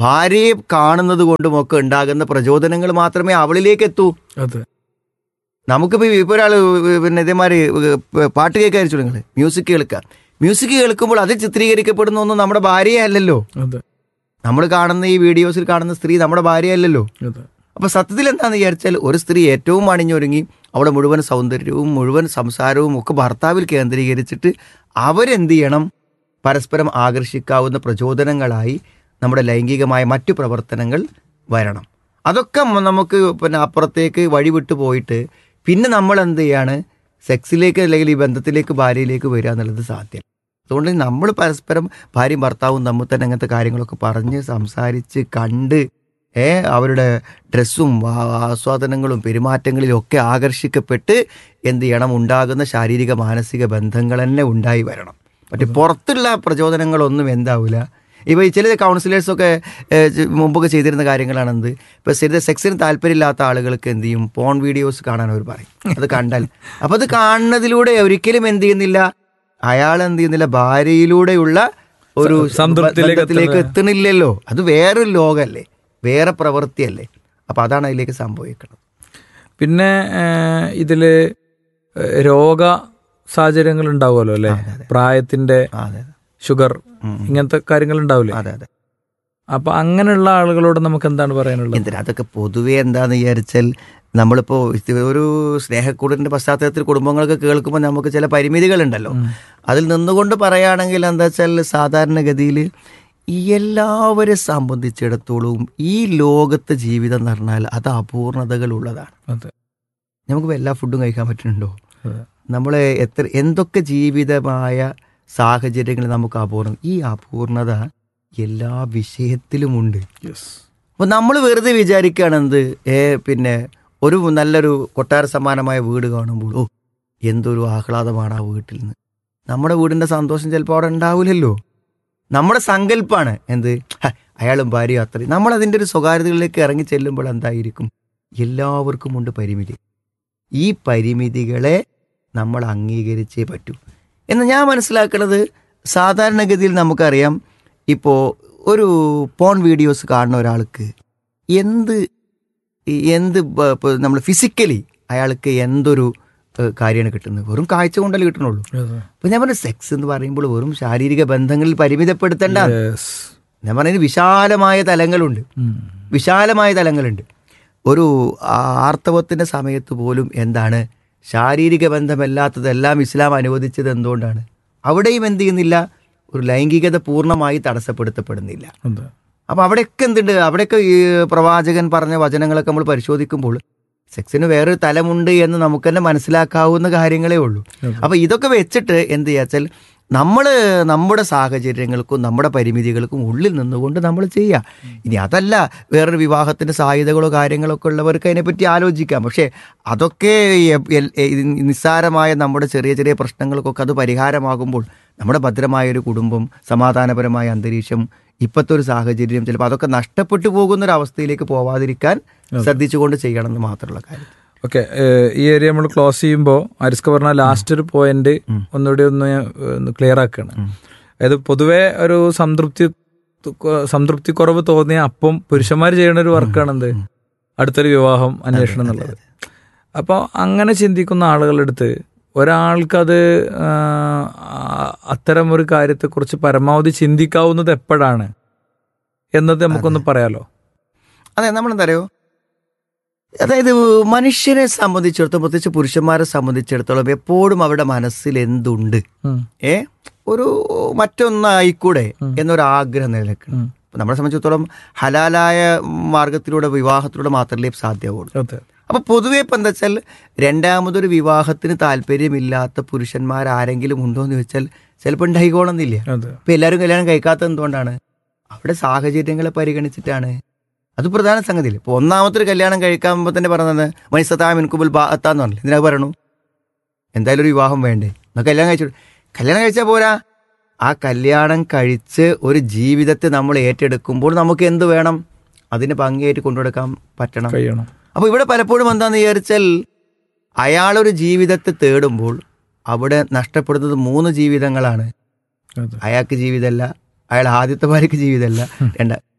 ഭാര്യയെ കാണുന്നത് കൊണ്ടും ഒക്കെ ഉണ്ടാകുന്ന പ്രചോദനങ്ങൾ മാത്രമേ അവളിലേക്ക് എത്തൂ അതെ നമുക്കിപ്പോൾ ഇപ്പോൾ ഒരാൾ പിന്നെ ഇതേമാതിരി പാട്ട് കേൾക്കാതിരിച്ചു നിങ്ങൾ മ്യൂസിക് കേൾക്കുക മ്യൂസിക് കേൾക്കുമ്പോൾ അതിൽ ചിത്രീകരിക്കപ്പെടുന്ന ഒന്നും നമ്മുടെ ഭാര്യയെ അല്ലല്ലോ അതെ നമ്മൾ കാണുന്ന ഈ വീഡിയോസിൽ കാണുന്ന സ്ത്രീ നമ്മുടെ ഭാര്യ അല്ലല്ലോ അതെ അപ്പൊ സത്യത്തിൽ എന്താണെന്ന് വിചാരിച്ചാൽ ഒരു സ്ത്രീ ഏറ്റവും അണിഞ്ഞൊരുങ്ങി അവിടെ മുഴുവൻ സൗന്ദര്യവും മുഴുവൻ സംസാരവും ഒക്കെ ഭർത്താവിൽ കേന്ദ്രീകരിച്ചിട്ട് അവരെന്ത് ചെയ്യണം പരസ്പരം ആകർഷിക്കാവുന്ന പ്രചോദനങ്ങളായി നമ്മുടെ ലൈംഗികമായ മറ്റു പ്രവർത്തനങ്ങൾ വരണം അതൊക്കെ മ- നമുക്ക് പിന്നെ അപ്പുറത്തേക്ക് വഴിവിട്ട് പോയിട്ട് പിന്നെ നമ്മൾ എന്ത് ചെയ്യാണ് സെക്സിലേക്ക് അല്ലെങ്കിൽ ഈ ബന്ധത്തിലേക്ക് ഭാര്യയിലേക്ക് വരിക എന്നുള്ളത് സാധ്യം അതുകൊണ്ട് നമ്മൾ പരസ്പരം ഭാര്യയും ഭർത്താവും തമ്മിൽ തന്നെ അങ്ങനത്തെ കാര്യങ്ങളൊക്കെ പറഞ്ഞ് സംസാരിച്ച് കണ്ട് ഏ അവരുടെ ഡ്രസ്സും ആ- ആസ്വാദനങ്ങളും പെരുമാറ്റങ്ങളിലും ഒക്കെ ആകർഷിക്കപ്പെട്ട് എന്ത് ചെയ്യണം ഉണ്ടാകുന്ന ശാരീരിക മാനസിക ബന്ധങ്ങൾ തന്നെ ഉണ്ടായി വരണം മറ്റേ പുറത്തുള്ള പ്രചോദനങ്ങളൊന്നും എന്താവില്ല ഇപ്പോൾ ഈ ചില കൗൺസിലേഴ്സൊക്കെ ഏഹ്, ചെ- മുമ്പൊക്കെ ചെയ്തിരുന്ന കാര്യങ്ങളാണെന്ത് ഇപ്പോൾ ശരി സെക്സിന് താല്പര്യമില്ലാത്ത ആളുകൾക്ക് എന്ത് ചെയ്യും പോൺ വീഡിയോസ് കാണാൻ അവർ പറയും അത് കണ്ടാൽ അപ്പോൾ അത് കാണുന്നതിലൂടെ ഒരിക്കലും എന്ത് ചെയ്യുന്നില്ല അയാൾ എന്ത് ചെയ്യുന്നില്ല ഭാര്യയിലൂടെയുള്ള ഒരു സംതൃപ്തിയിലേക്ക് ബന്ധത്തിലേക്ക് എത്തണില്ലല്ലോ അത് വേറൊരു ലോകമല്ലേ വേറെ പ്രവൃത്തിയല്ലേ അപ്പം അതാണ് അതിലേക്ക് സംഭവിക്കുന്നത് പിന്നെ ഏഹ്, ഇതില് ഏഹ്, രോഗ സാഹചര്യങ്ങൾ ഉണ്ടാവുമല്ലോ അല്ലെ പ്രായത്തിന്റെ ആ, അതെ അതെ ഷുഗർ ഉം. ഇങ്ങനത്തെ കാര്യങ്ങൾ ഉണ്ടാവില്ലേ അതെ അതെ അപ്പൊ അങ്ങനെയുള്ള ആളുകളോട് നമുക്ക് എന്താണ് പറയാനുള്ളത് എന്തിനാ അതൊക്കെ പൊതുവേ എന്താന്ന് വിചാരിച്ചാൽ നമ്മളിപ്പോൾ ഇത് ഒരു സ്നേഹക്കൂടിൻ്റെ പശ്ചാത്തലത്തിൽ കുടുംബങ്ങളൊക്കെ കേൾക്കുമ്പോൾ നമുക്ക് ചില പരിമിതികളുണ്ടല്ലോ അതിൽ നിന്നുകൊണ്ട് പറയുകയാണെങ്കിൽ എന്താ വെച്ചാൽ സാധാരണഗതിയിൽ എല്ലാവരെ സംബന്ധിച്ചിടത്തോളം ഈ ലോകത്തെ ജീവിതം എന്ന് പറഞ്ഞാൽ അത് അപൂർണതകളുള്ളതാണ് അതെ നമുക്ക് എല്ലാ ഫുഡും കഴിക്കാൻ പറ്റുന്നുണ്ടോ അതെ. നമ്മൾ എത്ര എന്തൊക്കെ ജീവിതമായ സാഹചര്യങ്ങൾ നമുക്ക് അപൂർണം ഈ അപൂർണത എല്ലാ വിഷയത്തിലുമുണ്ട് അപ്പോൾ നമ്മൾ വെറുതെ വിചാരിക്കുകയാണ് എന്ത് ഏ പിന്നെ ഒരു നല്ലൊരു കൊട്ടാര സമാനമായ വീട് കാണുമ്പോൾ ഓ എന്തൊരു ആഹ്ലാദമാണ് ആ വീട്ടിൽ നിന്ന് നമ്മുടെ വീടിൻ്റെ സന്തോഷം ചിലപ്പോൾ അവിടെ ഉണ്ടാവില്ലല്ലോ നമ്മുടെ സങ്കല്പമാണ് എന്ത് ഹ, അയാളും ഭാര്യയും അത്രയും നമ്മൾ അതിൻ്റെ ഒരു സ്വകാര്യതകളിലേക്ക് ഇറങ്ങി ചെല്ലുമ്പോൾ എന്തായിരിക്കും എല്ലാവർക്കും ഉണ്ട് പരിമിതി ഈ പരിമിതികളെ നമ്മൾ അംഗീകരിച്ചേ പറ്റൂ എന്ന് ഞാൻ മനസ്സിലാക്കുന്നത് സാധാരണഗതിയിൽ നമുക്കറിയാം ഇപ്പോൾ ഒരു പോൺ വീഡിയോസ് കാണുന്ന ഒരാൾക്ക് എന്ത് എന്ത് നമ്മൾ ഫിസിക്കലി അയാൾക്ക് എന്തൊരു ഏഹ്, കാര്യമാണ് കിട്ടുന്നത് വെറും കാഴ്ച കൊണ്ടല്ലേ കിട്ടണുള്ളൂ അതെ. അപ്പൊ ഞാൻ പറഞ്ഞ സെക്സ് എന്ന് പറയുമ്പോൾ വെറും ശാരീരിക ബന്ധങ്ങളിൽ പരിമിതപ്പെടുത്തേണ്ട Yes. ഞാൻ പറഞ്ഞതിന് വിശാലമായ തലങ്ങളുണ്ട് ഉം. വിശാലമായ തലങ്ങളുണ്ട് ഒരു ആർത്തവത്തിൻ്റെ സമയത്ത് പോലും എന്താണ് ശാരീരിക ബന്ധമല്ലാത്തതെല്ലാം ഇസ്ലാം അനുവദിച്ചത് എന്തുകൊണ്ടാണ് അവിടെയും എന്ത് ചെയ്യുന്നില്ല ഒരു ലൈംഗികത പൂർണ്ണമായി തടസ്സപ്പെടുത്തപ്പെടുന്നില്ല അതെ. അപ്പോൾ അവിടെയൊക്കെ എന്തുണ്ട് അവിടെയൊക്കെ ഈ പ്രവാചകൻ പറഞ്ഞ വചനങ്ങളൊക്കെ നമ്മൾ പരിശോധിക്കുമ്പോൾ സെക്സിന് വേറൊരു തലമുണ്ട് എന്ന് നമുക്ക് തന്നെ മനസ്സിലാക്കാവുന്ന കാര്യങ്ങളേ ഉള്ളൂ അപ്പോൾ ഇതൊക്കെ വെച്ചിട്ട് എന്ത് ചെയ്യാച്ചാൽ നമ്മൾ നമ്മുടെ സാഹചര്യങ്ങൾക്കും നമ്മുടെ പരിമിതികൾക്കും ഉള്ളിൽ നിന്നുകൊണ്ട് നമ്മൾ ചെയ്യുക ഇനി അതല്ല വേറൊരു വിവാഹത്തിൻ്റെ സാധ്യതകളോ കാര്യങ്ങളൊക്കെ ഉള്ളവർക്ക് അതിനെപ്പറ്റി ആലോചിക്കാം പക്ഷേ അതൊക്കെ എ- എൽ- എ- ഇത് നിസ്സാരമായ നമ്മുടെ ചെറിയ ചെറിയ പ്രശ്നങ്ങൾക്കൊക്കെ അത് പരിഹാരമാകുമ്പോൾ നമ്മുടെ ഭദ്രമായ ഒരു കുടുംബം സമാധാനപരമായ അന്തരീക്ഷം ഇപ്പോഴത്തെ ഒരു സാഹചര്യം ചിലപ്പോൾ അതൊക്കെ നഷ്ടപ്പെട്ടു പോകുന്ന ഒരു അവസ്ഥയിലേക്ക് പോവാതിരിക്കാൻ ശ്രദ്ധിച്ചുകൊണ്ട് ചെയ്യണമെന്ന് മാത്രമുള്ള കാര്യം ഓക്കെ ഈ ഏരിയ നമ്മൾ ക്ലോസ് ചെയ്യുമ്പോൾ അരിസ്ക പറഞ്ഞ ലാസ്റ്റ് ഒരു പോയിന്റ് ഒന്നുകൂടി ഒന്ന് ഒന്ന് ക്ലിയർ ആക്കുകയാണ് അതായത് പൊതുവെ ഒരു സംതൃപ്തി സംതൃപ്തി കുറവ് തോന്നിയ അപ്പം പുരുഷന്മാർ ചെയ്യുന്ന ഒരു വർക്കാണ് എന്ത് അടുത്തൊരു വിവാഹം അന്വേഷണം എന്നുള്ളത് അപ്പോൾ അങ്ങനെ ചിന്തിക്കുന്ന ആളുകളുടെ അടുത്ത് ഒരാൾക്കത് ആ, അത്തരം ഒരു കാര്യത്തെക്കുറിച്ച് പരമാവധി ചിന്തിക്കാവുന്നത് എപ്പോഴാണ് എന്നത് നമുക്കൊന്ന് പറയാലോ അതെ നമ്മളെന്താ അറിയോ അതായത് മനുഷ്യനെ സംബന്ധിച്ചിടത്തോളം പ്രത്യേകിച്ച് പുരുഷന്മാരെ സംബന്ധിച്ചിടത്തോളം എപ്പോഴും അവരുടെ മനസ്സിൽ എന്തുണ്ട് ഉം. ഏ ഒരു മറ്റൊന്നായിക്കൂടെ എന്നൊരു ആഗ്രഹം നിലനിൽക്കണം ഇപ്പൊ നമ്മളെ സംബന്ധിച്ചിടത്തോളം ഹലാലായ മാർഗത്തിലൂടെ വിവാഹത്തിലൂടെ മാത്രമേ സാധ്യമാവുള്ളൂ അതെ അപ്പൊ പൊതുവെ ഇപ്പം എന്താ വെച്ചാൽ രണ്ടാമതൊരു വിവാഹത്തിന് താല്പര്യമില്ലാത്ത പുരുഷന്മാർ ആരെങ്കിലും ഉണ്ടോ എന്ന് ചോദിച്ചാൽ ചിലപ്പോൾ ഉണ്ടായിക്കോണമെന്നില്ല അതെ ഇപ്പൊ എല്ലാവരും കല്യാണം കഴിക്കാത്തത് എന്തുകൊണ്ടാണ് അവിടെ സാഹചര്യങ്ങളെ പരിഗണിച്ചിട്ടാണ് അത് പ്രധാന സംഗതിയില്ല ഇപ്പൊ ഒന്നാമത്തെ കല്യാണം കഴിക്കാൻ തന്നെ പറഞ്ഞത് മൈസത്താ മിൻകുബുൽ ബാത്താന്ന് പറഞ്ഞില്ല ഇതിനകത്ത് പറയണു എന്തായാലും ഒരു വിവാഹം വേണ്ടേ എന്നാ കല്യാണം കഴിച്ചു കല്യാണം കഴിച്ചാൽ പോരാ ആ കല്യാണം കഴിച്ച് ഒരു ജീവിതത്തെ നമ്മൾ ഏറ്റെടുക്കുമ്പോൾ നമുക്ക് എന്ത് വേണം അതിന് ഭംഗിയായിട്ട് കൊണ്ടുകൊടുക്കാൻ പറ്റണം കഴിയണം അപ്പോൾ ഇവിടെ പലപ്പോഴും എന്താന്ന് വിചാരിച്ചാൽ അയാളൊരു ജീവിതത്തെ തേടുമ്പോൾ അവിടെ നഷ്ടപ്പെടുന്നത് മൂന്ന് ജീവിതങ്ങളാണ് അതെ അയാൾക്ക് ജീവിതമല്ല അയാൾ ആദ്യത്തെ ഭാര്യക്ക് ജീവിതമല്ല രണ്ട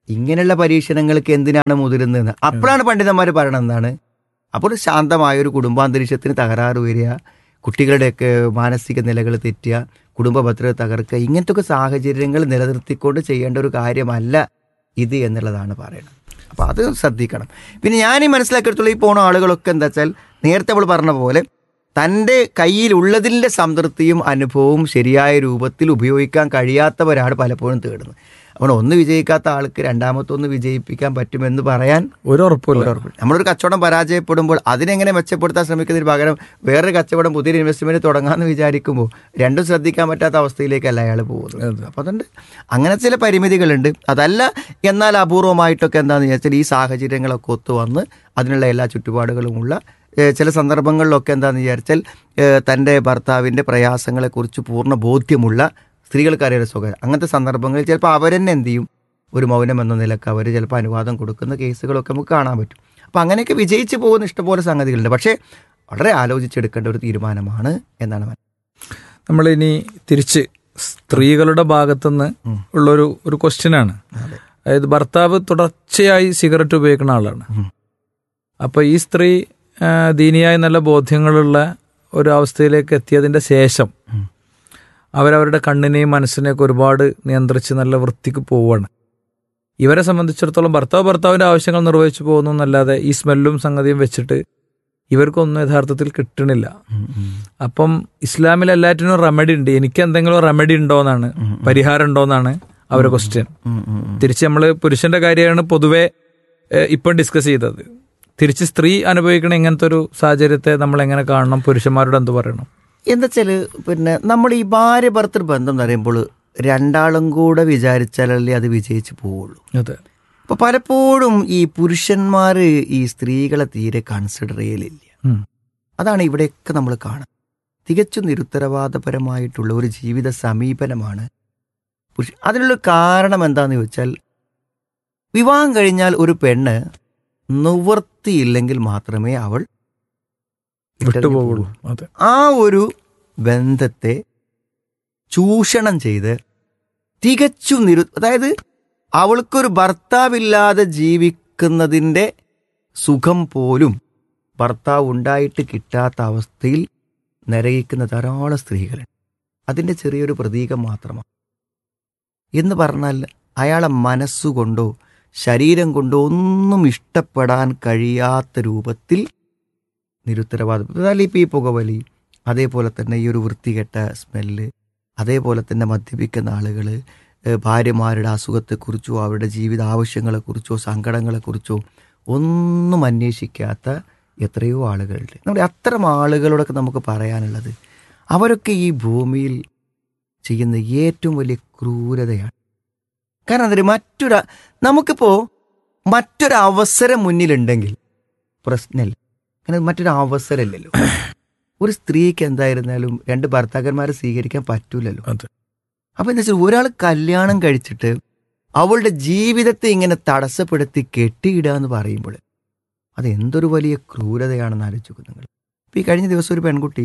ഇങ്ങനെയുള്ള പരീക്ഷണങ്ങൾക്ക് എന്തിനാണ് മുതിരുന്നതെന്ന് അപ്പോഴാണ് പണ്ഡിതന്മാർ പറയണത് എന്താണ് അപ്പോൾ ശാന്തമായ ഒരു കുടുംബാന്തരീക്ഷത്തിന് തകരാറ് വരിക കുട്ടികളുടെയൊക്കെ മാനസിക നിലകൾ തെറ്റുക കുടുംബ ഭദ്രത തകർക്കുക ഇങ്ങനത്തെ ഒക്കെ സാഹചര്യങ്ങൾ നിലനിർത്തിക്കൊണ്ട് ചെയ്യേണ്ട ഒരു കാര്യമല്ല ഇത് എന്നുള്ളതാണ് പറയുന്നത് അപ്പോൾ അത് ശ്രദ്ധിക്കണം പിന്നെ ഞാൻ ഈ മനസ്സിലാക്കിയെടുത്തോളം ഈ പോണ ആളുകളൊക്കെ എന്താ വെച്ചാൽ നേരത്തെ നമ്മൾ പറഞ്ഞ പോലെ തൻ്റെ കയ്യിലുള്ളതിൻ്റെ സംതൃപ്തിയും അനുഭവവും ശരിയായ രൂപത്തിൽ ഉപയോഗിക്കാൻ കഴിയാത്തവരാണ് പലപ്പോഴും തേടുന്നത് അപ്പോൾ ഒന്ന് വിജയിക്കാത്ത ആൾക്ക് രണ്ടാമത്തെ ഒന്ന് വിജയിപ്പിക്കാൻ പറ്റുമെന്ന് പറയാൻ ഒരു ഉറപ്പില്ല ഒരു ഉറപ്പില്ല. നമ്മളൊരു കച്ചവടം പരാജയപ്പെടുമ്പോൾ അതിനെങ്ങനെ മെച്ചപ്പെടുത്താൻ ശ്രമിക്കുന്നതിന് പകരം വേറൊരു കച്ചവടം പുതിയൊരു ഇൻവെസ്റ്റ്മെന്റ് തുടങ്ങാമെന്ന് വിചാരിക്കുമ്പോൾ രണ്ടും ശ്രദ്ധിക്കാൻ പറ്റാത്ത അവസ്ഥയിലേക്കല്ല അയാൾ പോകുന്നത് അപ്പോൾ അതുകൊണ്ട് അങ്ങനെ ചില പരിമിതികളുണ്ട് അതല്ല എന്നാൽ അപൂർവമായിട്ടൊക്കെ എന്താണെന്ന് വിചാരിച്ചാൽ ഈ സാഹചര്യങ്ങളൊക്കെ ഒത്തു വന്ന് അതിനുള്ള എല്ലാ ചുറ്റുപാടുകളുമുള്ള ഏഹ് ചില സന്ദർഭങ്ങളിലൊക്കെ എന്താണെന്ന് വിചാരിച്ചാൽ ഏഹ് തൻ്റെ ഭർത്താവിൻ്റെ പ്രയാസങ്ങളെക്കുറിച്ച് പൂർണ്ണ ബോധ്യമുള്ള സ്ത്രീകൾക്കറിയാൻ സുഖം അങ്ങനത്തെ സന്ദർഭങ്ങളിൽ ചിലപ്പോൾ അവരെന്നെ എന്ത് ചെയ്യും ഒരു മൗനം എന്ന നിലക്ക് അവർ ചിലപ്പോൾ അനുവാദം കൊടുക്കുന്ന കേസുകളൊക്കെ നമുക്ക് കാണാൻ പറ്റും അപ്പോൾ അങ്ങനെയൊക്കെ വിജയിച്ച് പോകുന്ന ഇഷ്ടംപോലെ സംഗതികളുണ്ട് പക്ഷേ വളരെ ആലോചിച്ചെടുക്കേണ്ട ഒരു തീരുമാനമാണ് എന്നാണ് മനസ്സിലാക്കുന്നത്. നമ്മളിനി തിരിച്ച് സ്ത്രീകളുടെ ഭാഗത്തുനിന്ന് ഉള്ളൊരു ഒരു ക്വസ്റ്റ്യനാണ് അതായത് ഭർത്താവ് തുടർച്ചയായി സിഗരറ്റ് ഉപയോഗിക്കുന്ന ആളാണ് അപ്പോൾ ഈ സ്ത്രീ ആ, ദീനിയായ നല്ല ബോധ്യങ്ങളുള്ള ഒരു അവസ്ഥയിലേക്ക് എത്തിയതിൻ്റെ ശേഷം അവരവരുടെ കണ്ണിനെയും മനസ്സിനെയൊക്കെ ഒരുപാട് നിയന്ത്രിച്ച് നല്ല വൃത്തിക്ക് പോവുകയാണ് ഇവരെ സംബന്ധിച്ചിടത്തോളം ഭർത്താവ് ഭർത്താവിൻ്റെ ആവശ്യങ്ങൾ നിർവഹിച്ചു പോകുന്നു എന്നല്ലാതെ ഈ സ്മെല്ലും സംഗതിയും വെച്ചിട്ട് ഇവർക്കൊന്നും യഥാർത്ഥത്തിൽ കിട്ടണില്ല അപ്പം ഇസ്ലാമിൽ എല്ലാറ്റിനും റെമഡി ഉണ്ട് എനിക്ക് എന്തെങ്കിലും റെമഡി ഉണ്ടോന്നാണ് പരിഹാരം ഉണ്ടോന്നാണ് അവരുടെ ക്വസ്റ്റ്യൻ തിരിച്ച് നമ്മൾ പുരുഷന്റെ കാര്യമാണ് പൊതുവെ ഏഹ്, ഇപ്പം ഡിസ്കസ് ചെയ്തത് തിരിച്ച് സ്ത്രീ അനുഭവിക്കണ ഇങ്ങനത്തെ ഒരു സാഹചര്യത്തെ നമ്മൾ എങ്ങനെ കാണണം പുരുഷന്മാരോട് എന്ത് പറയണം എന്താ വെച്ചാൽ പിന്നെ നമ്മൾ ഈ ഭാര്യ ഭർത്തൃ ബന്ധം എന്ന് പറയുമ്പോൾ രണ്ടാളും കൂടെ വിചാരിച്ചാലല്ലേ അത് വിജയിച്ച് പോവുള്ളൂ അതെ അപ്പോൾ പലപ്പോഴും ഈ പുരുഷന്മാർ ഈ സ്ത്രീകളെ തീരെ കൺസിഡർ ചെയ്യലില്ല ഉം. അതാണ് ഇവിടെയൊക്കെ നമ്മൾ കാണുന്നത് തികച്ചും നിരുത്തരവാദപരമായിട്ടുള്ള ഒരു ജീവിത സമീപനമാണ് പുരുഷ അതിനുള്ള കാരണം എന്താന്ന് ചോദിച്ചാൽ വിവാഹം കഴിഞ്ഞാൽ ഒരു പെണ്ണ് നിവൃത്തിയില്ലെങ്കിൽ മാത്രമേ അവൾ വിട്ടുപോകുള്ളൂ അതെ ആ ഒരു ബന്ധത്തെ ചൂഷണം ചെയ്ത് തികച്ചും നിരു അതായത് അവൾക്കൊരു ഭർത്താവില്ലാതെ ജീവിക്കുന്നതിൻ്റെ സുഖം പോലും ഭർത്താവ് ഉണ്ടായിട്ട് കിട്ടാത്ത അവസ്ഥയിൽ നിരയിക്കുന്ന ധാരാളം സ്ത്രീകളുണ്ട് അതിൻ്റെ ചെറിയൊരു പ്രതീകം മാത്രമാണ് എന്ന് പറഞ്ഞാൽ അയാളെ മനസ്സുകൊണ്ടോ ശരീരം കൊണ്ടോ ഒന്നും ഇഷ്ടപ്പെടാൻ കഴിയാത്ത രൂപത്തിൽ നിരുത്തരവാദം അതായത് ഇപ്പോൾ ഈ പുകവലി അതേപോലെ തന്നെ ഈ ഒരു വൃത്തികെട്ട സ്മെല്ല് അതേപോലെ തന്നെ മദ്യപിക്കുന്ന ആളുകൾ ഭാര്യമാരുടെ അസുഖത്തെക്കുറിച്ചോ അവരുടെ ജീവിത ആവശ്യങ്ങളെക്കുറിച്ചോ സങ്കടങ്ങളെക്കുറിച്ചോ ഒന്നും അന്വേഷിക്കാത്ത എത്രയോ ആളുകളുണ്ട് നമ്മുടെ അത്തരം ആളുകളോടൊക്കെ നമുക്ക് പറയാനുള്ളത് അവരൊക്കെ ഈ ഭൂമിയിൽ ചെയ്യുന്ന ഏറ്റവും വലിയ ക്രൂരതയാണ് കാരണം അതിന് മറ്റൊരു നമുക്കിപ്പോൾ മറ്റൊരു അവസരം മുന്നിലുണ്ടെങ്കിൽ പ്രശ്നമില്ല കാരണം മറ്റൊരു അവസരമില്ലല്ലോ ഒരു സ്ത്രീക്ക് എന്തായിരുന്നാലും രണ്ട് ഭർത്താക്കന്മാരെ സ്വീകരിക്കാൻ പറ്റൂലല്ലോ അതെ അപ്പൊ എന്താ വെച്ചാൽ ഒരാൾ കല്യാണം കഴിച്ചിട്ട് അവളുടെ ജീവിതത്തെ ഇങ്ങനെ തടസ്സപ്പെടുത്തി കെട്ടിയിടുക എന്ന് പറയുമ്പോൾ അത് എന്തൊരു വലിയ ക്രൂരതയാണെന്ന് ആലോചിക്കും നിങ്ങൾ ഇപ്പം ഈ കഴിഞ്ഞ ദിവസം ഒരു പെൺകുട്ടി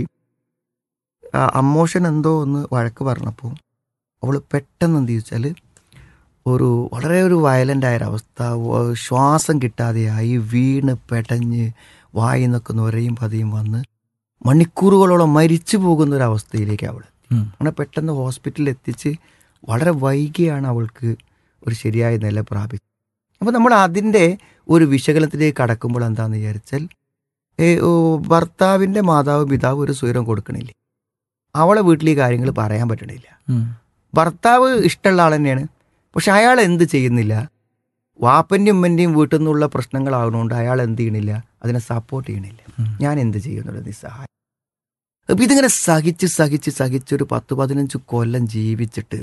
ആ, അമ്മോഷൻ എന്തോ ഒന്ന് വഴക്ക് പറഞ്ഞപ്പോൾ അവൾ പെട്ടെന്ന് എന്ത് ചോദിച്ചാൽ ഒരു വളരെ ഒരു വയലൻ്റ് ആയൊരവസ്ഥ വ- ശ്വാസം കിട്ടാതെയായി വീണ് പെടഞ്ഞ് വായി നിന്നൊക്കെ നുരയും പതിയും വന്ന് മണിക്കൂറുകളോളം മരിച്ചു പോകുന്ന ഒരു അവസ്ഥയിലേക്ക് അവൾ ഉം. അങ്ങനെ പെട്ടെന്ന് ഹോസ്പിറ്റലിൽ എത്തിച്ച് വളരെ വൈകിയാണ് അവൾക്ക് ഒരു ശരിയായ നില പ്രാപിച്ചത് അപ്പോൾ നമ്മൾ അതിൻ്റെ ഒരു വിശകലനത്തിലേക്ക് കടക്കുമ്പോൾ എന്താണെന്ന് വിചാരിച്ചാൽ ഏ, ഓ, ഭർത്താവിൻ്റെ മാതാവ് പിതാവ് ഒരു സ്വരം കൊടുക്കണില്ലേ അവളെ വീട്ടിൽ ഈ കാര്യങ്ങൾ പറയാൻ പറ്റണില്ല ഉം. ഭർത്താവ് ഇഷ്ടമുള്ള ആൾ തന്നെയാണ് പക്ഷെ അയാൾ എന്ത് ചെയ്യുന്നില്ല വാപ്പൻ്റെയും ഉമ്മൻ്റെയും വീട്ടിൽ നിന്നുള്ള പ്രശ്നങ്ങളാകുന്നതുകൊണ്ട് അയാൾ എന്ത് ചെയ്യണില്ല അതിനെ സപ്പോർട്ട് ചെയ്യണില്ല ഉം. ഞാൻ എന്ത് ചെയ്യുന്നുള്ള നിസ്സഹായം അപ്പൊ ഇതിങ്ങനെ സഹിച്ച് സഹിച്ച് സഹിച്ച് ഒരു പത്ത് പതിനഞ്ച് കൊല്ലം ജീവിച്ചിട്ട്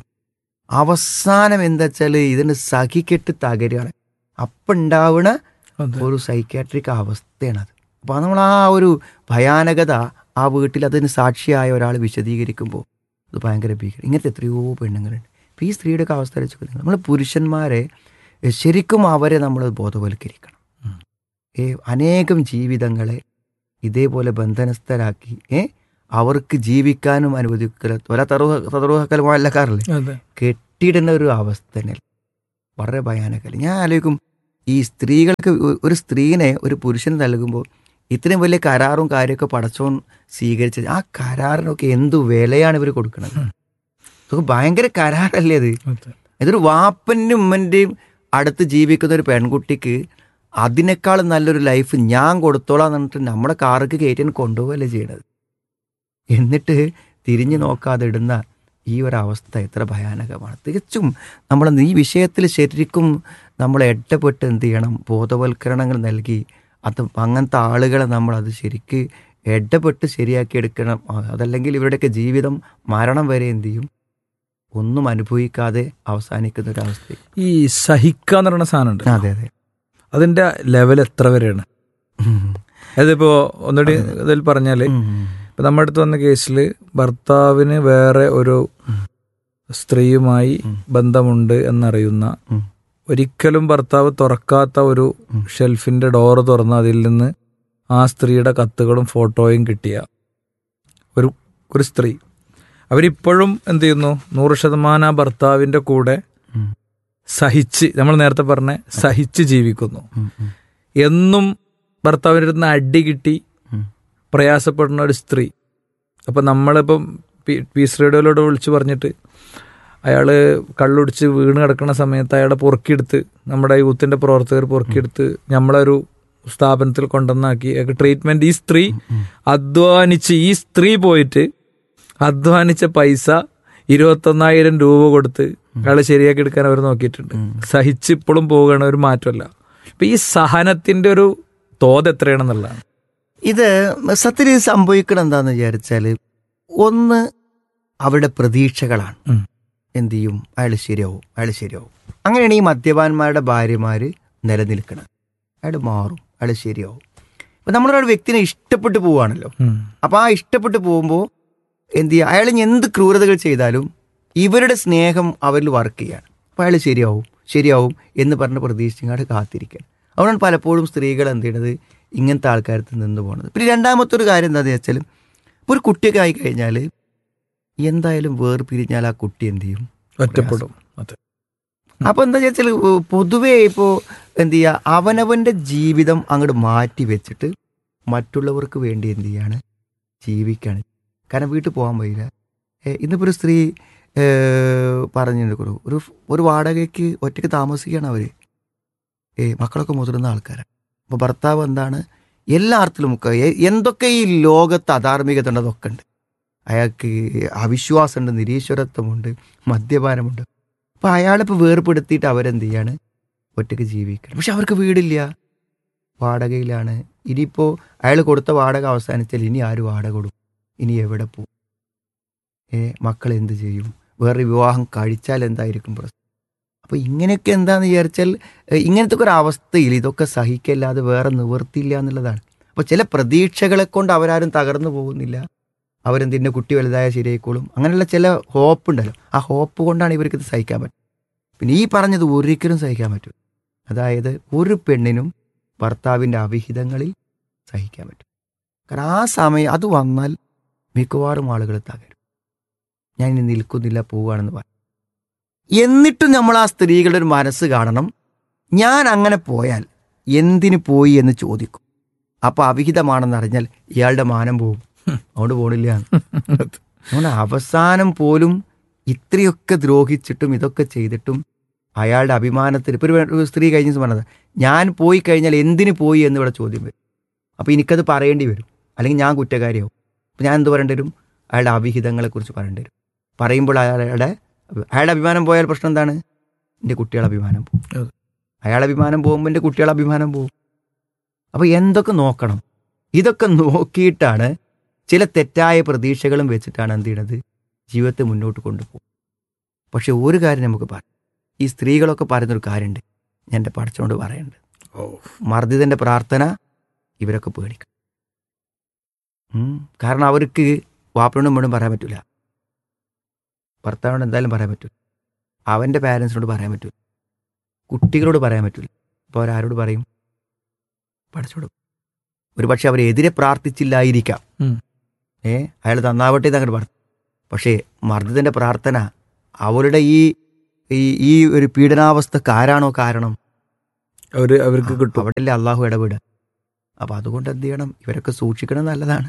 അവസാനം എന്താ വെച്ചാൽ ഇതിന് സഹിക്കെട്ട് തകരുകയാണ് അപ്പം ഉണ്ടാവണ അതെ ഒരു സൈക്കാട്രിക് അവസ്ഥയാണത് അപ്പോൾ നമ്മൾ ആ ഒരു ഭയാനകത ആ വീട്ടിൽ അതിന് സാക്ഷിയായ ഒരാൾ വിശദീകരിക്കുമ്പോൾ ഇത് ഭയങ്കര ഭീകരം ഇങ്ങനത്തെ എത്രയോ പെണ്ണുങ്ങളുണ്ട് അപ്പോൾ ഈ സ്ത്രീയുടെ ഒക്കെ അവസ്ഥ വെച്ച് നമ്മൾ പുരുഷന്മാരെ എ, ശരിക്കും അവരെ നമ്മൾ ബോധവൽക്കരിക്കണം ഉം. ഏ അനേകം ജീവിതങ്ങളെ ഇതേപോലെ ബന്ധനസ്ഥരാക്കി ഏ അവർക്ക് ജീവിക്കാനും അനുവദിക്കല തൊല തറുഹക്കൽ മുഴല്ലക്കാറില്ലേ അതെ കെട്ടിടുന്ന ഒരു അവസ്ഥ തന്നെ വളരെ ഭയാനകമല്ല ഞാൻ ആലോചിക്കും ഈ സ്ത്രീകൾക്ക് ഒ- ഒരു സ്ത്രീനെ ഒരു പുരുഷൻ നൽകുമ്പോൾ ഇത്രയും വലിയ കരാറും കാര്യമൊക്കെ പടച്ചോൻ സ്വീകരിച്ചത് ആ കരാറിനൊക്കെ എന്തു വിലയാണ് ഇവർ കൊടുക്കുന്നത് അതൊക്കെ ഭയങ്കര കരാറല്ലേ അത് ഇതൊരു വാപ്പൻ്റെയും ഉമ്മൻ്റെയും അടുത്ത് ജീവിക്കുന്ന ഒരു പെൺകുട്ടിക്ക് അതിനേക്കാൾ നല്ലൊരു ലൈഫ് ഞാൻ കൊടുത്തോളാം എന്ന് പറഞ്ഞിട്ട് നമ്മുടെ കാർക്ക് കയറ്റാൻ കൊണ്ടുപോകല്ലേ ചെയ്യണത് എന്നിട്ട് തിരിഞ്ഞു നോക്കാതെ ഇടുന്ന ഈ ഒരു അവസ്ഥ എത്ര ഭയാനകമാണ് തികച്ചും നമ്മൾ ഈ വിഷയത്തിൽ ശരിക്കും നമ്മൾ ഇടപെട്ട് എന്ത് ചെയ്യണം ബോധവൽക്കരണങ്ങൾ നൽകി അത് അങ്ങനത്തെ ആളുകളെ നമ്മൾ അത് ശരിക്ക് ഇടപെട്ട് ശരിയാക്കി എടുക്കണം അതല്ലെങ്കിൽ ഇവരുടെയൊക്കെ ജീവിതം മരണം വരെ എന്ത് ചെയ്യും ഒന്നും അനുഭവിക്കാതെ അവസാനിക്കുന്ന ഒരു അവസ്ഥ ഈ സഹിക്കാന്ന് പറയുന്ന സാധനമുണ്ട് അതെ അതെ അതിന്റെ ലെവൽ എത്ര വരെയാണ് ഉം. അതിപ്പോ ഒന്നുകൂടി ഇതിൽ പറഞ്ഞാല് ഉം. ഇപ്പൊ നമ്മുടെ അടുത്ത് വന്ന കേസിൽ ഭർത്താവിന് വേറെ ഒരു സ്ത്രീയുമായി ഉം. ബന്ധമുണ്ട് എന്നറിയുന്ന ഉം. ഒരിക്കലും ഭർത്താവ് തുറക്കാത്ത ഒരു ഉം. ഷെൽഫിന്റെ ഡോറ് തുറന്ന് അതിൽ നിന്ന് ആ സ്ത്രീയുടെ കത്തുകളും ഫോട്ടോയും കിട്ടിയ ഒരു ഒരു സ്ത്രീ അവരിപ്പോഴും എന്ത് ചെയ്യുന്നു നൂറ് ശതമാനം ആ ഭർത്താവിന്റെ കൂടെ ഉം. സഹിച്ച് നമ്മൾ നേരത്തെ പറഞ്ഞ സഹിച്ച് ജീവിക്കുന്നു ഉം. ഉം. എന്നും ഭർത്താവിൻ്റെ അടുത്ത് നിന്ന് അടി കിട്ടി ഉം. പ്രയാസപ്പെടുന്ന ഒരു സ്ത്രീ അപ്പം നമ്മളിപ്പം പി- പീസ് റേഡിയോയിലൂടെ വിളിച്ചു പറഞ്ഞിട്ട് അയാൾ കള്ളുടിച്ച് വീണ് കിടക്കുന്ന സമയത്ത് അയാളെ പൊറുക്കിയെടുത്ത് നമ്മുടെ യൂത്തിൻ്റെ പ്രവർത്തകർ പൊറുക്കിയെടുത്ത് നമ്മളൊരു സ്ഥാപനത്തിൽ കൊണ്ടുവന്നാക്കി അയാൾക്ക് ട്രീറ്റ്മെൻറ്റ് ഈ സ്ത്രീ അധ്വാനിച്ച് ഈ സ്ത്രീ പോയിട്ട് അധ്വാനിച്ച പൈസ ഇരുപത്തൊന്നായിരം രൂപ കൊടുത്ത് അയാളെ ശരിയാക്കി എടുക്കാൻ അവർ നോക്കിയിട്ടുണ്ട് സഹിച്ച് ഇപ്പോഴും പോവുകയാണ് ഒരു മാറ്റമല്ല അപ്പൊ ഈ സഹനത്തിന്റെ ഒരു തോത് എത്രയാണെന്നുള്ളതാണ് ഇത് സത്യത്തിൽ ഇത് സംഭവിക്കണം എന്താന്ന് വിചാരിച്ചാല് ഒന്ന് അവരുടെ പ്രതീക്ഷകളാണ് ഉം. എന്ത് ചെയ്യും അയാൾ ശരിയാവും അയാൾ ശരിയാവും അങ്ങനെയാണ് ഈ മദ്യപാന്മാരുടെ ഭാര്യമാര് നിലനിൽക്കുന്നത് അയാൾ മാറും അയാൾ ശരിയാവും ഇപ്പൊ നമ്മളൊരാൾ വ്യക്തിനെ ഇഷ്ടപ്പെട്ടു പോവാണല്ലോ ഉം. അപ്പൊ ആ ഇഷ്ടപ്പെട്ടു പോകുമ്പോൾ എന്ത് ചെയ്യുക അയാൾ ഇനി എന്ത് ക്രൂരതകൾ ചെയ്താലും ഇവരുടെ സ്നേഹം അവരിൽ വർക്ക് ചെയ്യാണ് അപ്പോൾ അയാൾ ശരിയാവും ശരിയാവും എന്ന് പറഞ്ഞ് പ്രതീക്ഷിച്ചങ്ങാട് കാത്തിരിക്കുക അതുകൊണ്ടാണ് പലപ്പോഴും സ്ത്രീകൾ എന്ത് ചെയ്യണത് ഇങ്ങനത്തെ ആൾക്കാരത്ത് നിന്ന് പോകുന്നത് പിന്നെ രണ്ടാമത്തെ ഒരു കാര്യം എന്താണെന്ന് വെച്ചാൽ ഇപ്പോൾ ഒരു കുട്ടിയൊക്കെ ആയി കഴിഞ്ഞാൽ എന്തായാലും വേർപിരിഞ്ഞാൽ ആ കുട്ടി എന്ത് ചെയ്യും ഒറ്റപ്പെടും അതെ അപ്പോൾ എന്താ വെച്ചാൽ പൊതുവേ ഇപ്പോൾ എന്ത് ചെയ്യുക അവനവൻ്റെ ജീവിതം അങ്ങോട്ട് മാറ്റി വെച്ചിട്ട് മറ്റുള്ളവർക്ക് വേണ്ടി എന്ത് ചെയ്യാണ് ജീവിക്കാണ് കാരണം വീട്ടിൽ പോകാൻ വയ്യില്ല ഏ, ഇന്നിപ്പോൾ ഒരു സ്ത്രീ ഏ, പറഞ്ഞിട്ടുണ്ട് ഒരു ഒരു വാടകയ്ക്ക് ഒറ്റയ്ക്ക് താമസിക്കുകയാണ് അവർ ഏ മക്കളൊക്കെ മുതിർന്ന ആൾക്കാരാണ് അപ്പോൾ ഭർത്താവ് എന്താണ് എല്ലാ അർത്ഥത്തിലും ഒക്കെ എ- എന്തൊക്കെ ഈ ലോകത്ത് അധാർമികത ഉണ്ട് അതൊക്കെ ഉണ്ട് അയാൾക്ക് അവിശ്വാസമുണ്ട് നിരീശ്വരത്വമുണ്ട് മദ്യപാനമുണ്ട് അപ്പോൾ അയാളിപ്പോൾ വേർപെടുത്തിയിട്ട് അവരെന്ത് ചെയ്യാണ് ഒറ്റയ്ക്ക് ജീവിക്കണം പക്ഷെ അവർക്ക് വീടില്ല വാടകയിലാണ് ഇനിയിപ്പോൾ അയാൾ കൊടുത്ത വാടക അവസാനിച്ചാൽ ഇനി ആര് വാടക കൊടുക്കും ഇനി എവിടെ പോകും ഏ മക്കൾ എന്ത് ചെയ്യും വേറെ വിവാഹം കഴിച്ചാൽ എന്തായിരിക്കും പ്രശ്നം അപ്പോൾ ഇങ്ങനെയൊക്കെ എന്താന്ന് വിചാരിച്ചാൽ ഏ, ഇങ്ങനത്തെ ഒക്കെ ഒരു അവസ്ഥയിൽ ഇതൊക്കെ സഹിക്കല്ലാതെ വേറെ നിവൃത്തിയില്ല എന്നുള്ളതാണ് അപ്പോൾ ചില പ്രതീക്ഷകളെ കൊണ്ട് അവരാരും തകർന്നു പോകുന്നില്ല അവരെന്തിൻ്റെ കുട്ടി വലുതായ ശരിയായിക്കോളും അങ്ങനെയുള്ള ചില ഹോപ്പ് ഉണ്ടല്ലോ ആ ഹോപ്പ് കൊണ്ടാണ് ഇവർക്ക് ഇത് സഹിക്കാൻ പറ്റും പിന്നെ ഈ പറഞ്ഞത് ഒരിക്കലും സഹിക്കാൻ പറ്റും അതായത് ഒരു പെണ്ണിനും ഭർത്താവിൻ്റെ അവിഹിതങ്ങളിൽ സഹിക്കാൻ പറ്റും കാരണം ആ സമയം അത് വന്നാൽ മിക്കവാറും ആളുകൾ തകരും ഞാൻ ഇനി നിൽക്കുന്നില്ല പോവുകയാണെന്ന് പറയും എന്നിട്ടും നമ്മൾ ആ സ്ത്രീകളുടെ ഒരു മനസ്സ് കാണണം ഞാൻ അങ്ങനെ പോയാൽ എന്തിനു പോയി എന്ന് ചോദിക്കും അപ്പോൾ അവിഹിതമാണെന്ന് അറിഞ്ഞാൽ ഇയാളുടെ മാനം പോവും അതുകൊണ്ട് പോണില്ല അതുകൊണ്ട് അവസാനം പോലും ഇത്രയൊക്കെ ദ്രോഹിച്ചിട്ടും ഇതൊക്കെ ചെയ്തിട്ടും അയാളുടെ അഭിമാനത്തിന് ഇപ്പോൾ ഒരു വേ- ഒരു സ്ത്രീ കഴിഞ്ഞ ദിവസം പറഞ്ഞത് ഞാൻ പോയി കഴിഞ്ഞാൽ എന്തിനു പോയി എന്ന് ഇവിടെ ചോദ്യം വരും അപ്പോൾ എനിക്കത് പറയേണ്ടി വരും അല്ലെങ്കിൽ ഞാൻ കുറ്റക്കാരിയാവും അപ്പോൾ ഞാൻ എന്ത് പറയേണ്ടി വരും അയാളുടെ അവിഹിതങ്ങളെക്കുറിച്ച് പറയേണ്ടി വരും പറയുമ്പോൾ അയാളുടെ അയാളുടെ അഭിമാനം പോയാൽ പ്രശ്നം എന്താണ് എൻ്റെ കുട്ടികളുടെ അഭിമാനം പോകും അതെ. അയാളുടെ അഭിമാനം പോകുമ്പോൾ എൻ്റെ കുട്ടികളുടെ അഭിമാനം പോകും അപ്പോൾ എന്തൊക്കെ നോക്കണം ഇതൊക്കെ നോക്കിയിട്ടാണ് ചില തെറ്റായ പ്രതീക്ഷകളും വെച്ചിട്ടാണ് എന്ത് ചെയ്യണത് ജീവിതത്തെ മുന്നോട്ട് കൊണ്ടുപോകും പക്ഷെ ഒരു കാര്യം നമുക്ക് പറയാം ഈ സ്ത്രീകളൊക്കെ പറയുന്നൊരു കാര്യമുണ്ട് ഞാൻ എൻ്റെ പഠിച്ചോണ്ട് പറയുന്നുണ്ട് ഓ മർദ്ദിതന്റെ പ്രാർത്ഥന ഇവരൊക്കെ പേടിക്കും ഉം. കാരണം അവർക്ക് വാപ്പനോടും വീണ്ടും പറയാൻ പറ്റില്ല ഭർത്താവിനോട് എന്തായാലും പറയാൻ പറ്റില്ല അവൻ്റെ പാരൻസിനോട് പറയാൻ പറ്റില്ല കുട്ടികളോട് പറയാൻ പറ്റില്ല അപ്പോൾ അവരാരോട് പറയും പഠിച്ചോട് ഒരു പക്ഷെ അവരെതിരെ പ്രാർത്ഥിച്ചില്ലായിരിക്കാം ഉം. ഏ അയാൾ നന്നാവട്ടെ എന്ന് അങ്ങോട്ട് പറഞ്ഞു പക്ഷേ മർദ്ദിതന്റെ പ്രാർത്ഥന അവരുടെ ഈ ഈ ഈ ഒരു പീഡനാവസ്ഥക്ക് ആരാണോ കാരണം അവര് അവർക്ക് കിട്ടും അവിടെയല്ലേ അള്ളാഹു ഇടപെടുക അപ്പൊ അതുകൊണ്ട് എന്ത് ചെയ്യണം ഇവരൊക്കെ സൂക്ഷിക്കണം നല്ലതാണ്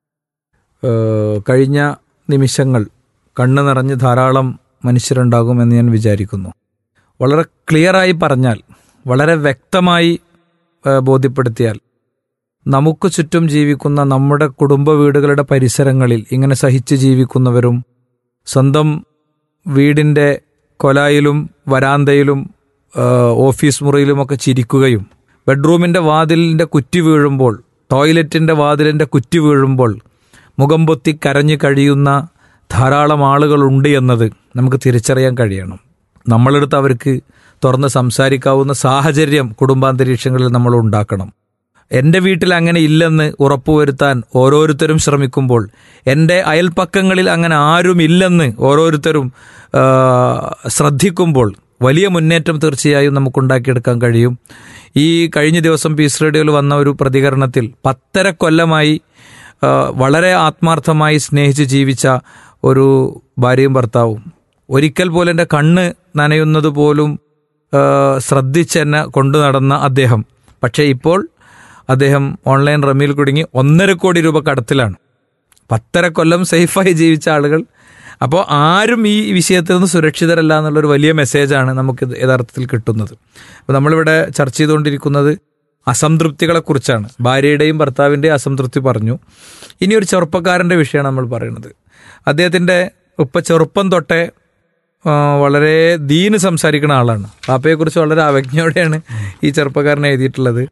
ഏഹ് കഴിഞ്ഞ നിമിഷങ്ങൾ കണ്ണു നിറഞ്ഞ് ധാരാളം മനുഷ്യരുണ്ടാകുമെന്ന് ഞാൻ വിചാരിക്കുന്നു വളരെ ക്ലിയറായി പറഞ്ഞാൽ വളരെ വ്യക്തമായി ഏഹ് ബോധ്യപ്പെടുത്തിയാൽ നമുക്ക് ചുറ്റും ജീവിക്കുന്ന നമ്മുടെ കുടുംബ വീടുകളുടെ പരിസരങ്ങളിൽ ഇങ്ങനെ സഹിച്ച് ജീവിക്കുന്നവരും സ്വന്തം വീടിൻ്റെ കൊലായിലും വരാന്തയിലും ഏഹ് ഓഫീസ് മുറിയിലുമൊക്കെ ചിരിക്കുകയും ബെഡ്റൂമിൻ്റെ വാതിലിൻ്റെ കുറ്റി വീഴുമ്പോൾ ടോയ്ലറ്റിൻ്റെ വാതിലിൻ്റെ കുറ്റി വീഴുമ്പോൾ മുഖം പൊത്തി കരഞ്ഞു കഴിയുന്ന ധാരാളം ആളുകളുണ്ട് എന്നത് നമുക്ക് തിരിച്ചറിയാൻ കഴിയണം നമ്മളെടുത്ത് അവർക്ക് തുറന്ന് സംസാരിക്കാവുന്ന സാഹചര്യം കുടുംബാന്തരീക്ഷങ്ങളിൽ നമ്മൾ ഉണ്ടാക്കണം എൻ്റെ വീട്ടിൽ അങ്ങനെ ഇല്ലെന്ന് ഉറപ്പുവരുത്താൻ ഓരോരുത്തരും ശ്രമിക്കുമ്പോൾ എൻ്റെ അയൽപ്പക്കങ്ങളിൽ അങ്ങനെ ആരും ഇല്ലെന്ന് ഓരോരുത്തരും ആ, ശ്രദ്ധിക്കുമ്പോൾ വലിയ മുന്നേറ്റം തീർച്ചയായും നമുക്കുണ്ടാക്കിയെടുക്കാൻ കഴിയും ഈ കഴിഞ്ഞ ദിവസം പീസ് റേഡിയോയിൽ വന്ന ഒരു പ്രതികരണത്തിൽ പത്തര കൊല്ലമായി ആ, വളരെ ആത്മാർത്ഥമായി സ്നേഹിച്ച് ജീവിച്ച ഒരു ഭാര്യയും ഭർത്താവും ഒരിക്കൽ പോലും എൻ്റെ കണ്ണ് നനയുന്നത് പോലും ആ, ശ്രദ്ധിച്ച് എന്നെ കൊണ്ടു നടന്ന അദ്ദേഹം പക്ഷേ ഇപ്പോൾ അദ്ദേഹം ഓൺലൈൻ റമ്മിയിൽ കുടുങ്ങി ഒന്നര കോടി രൂപ കടത്തിലാണ് പത്തര കൊല്ലം സേഫായി ജീവിച്ച ആളുകൾ അപ്പോൾ ആരും ഈ വിഷയത്തിൽ നിന്ന് സുരക്ഷിതരല്ല എന്നുള്ളൊരു വലിയ മെസ്സേജാണ് നമുക്ക് ഇത് യഥാർത്ഥത്തിൽ കിട്ടുന്നത് അപ്പോൾ നമ്മളിവിടെ ചർച്ച ചെയ്തുകൊണ്ടിരിക്കുന്നത് അസംതൃപ്തികളെക്കുറിച്ചാണ് ഭാര്യയുടെയും ഭർത്താവിൻ്റെയും അസംതൃപ്തി പറഞ്ഞു ഇനി ഒരു ചെറുപ്പക്കാരൻ്റെ വിഷയമാണ് നമ്മൾ പറയുന്നത് അദ്ദേഹത്തിൻ്റെ ഉപ്പ ചെറുപ്പം തൊട്ടേ ആ, വളരെ ദീന് സംസാരിക്കുന്ന ആളാണ് വാപ്പയെക്കുറിച്ച് വളരെ അവജ്ഞയോടെയാണ് ഈ ചെറുപ്പക്കാരൻ എഴുതിയിട്ടുള്ളത്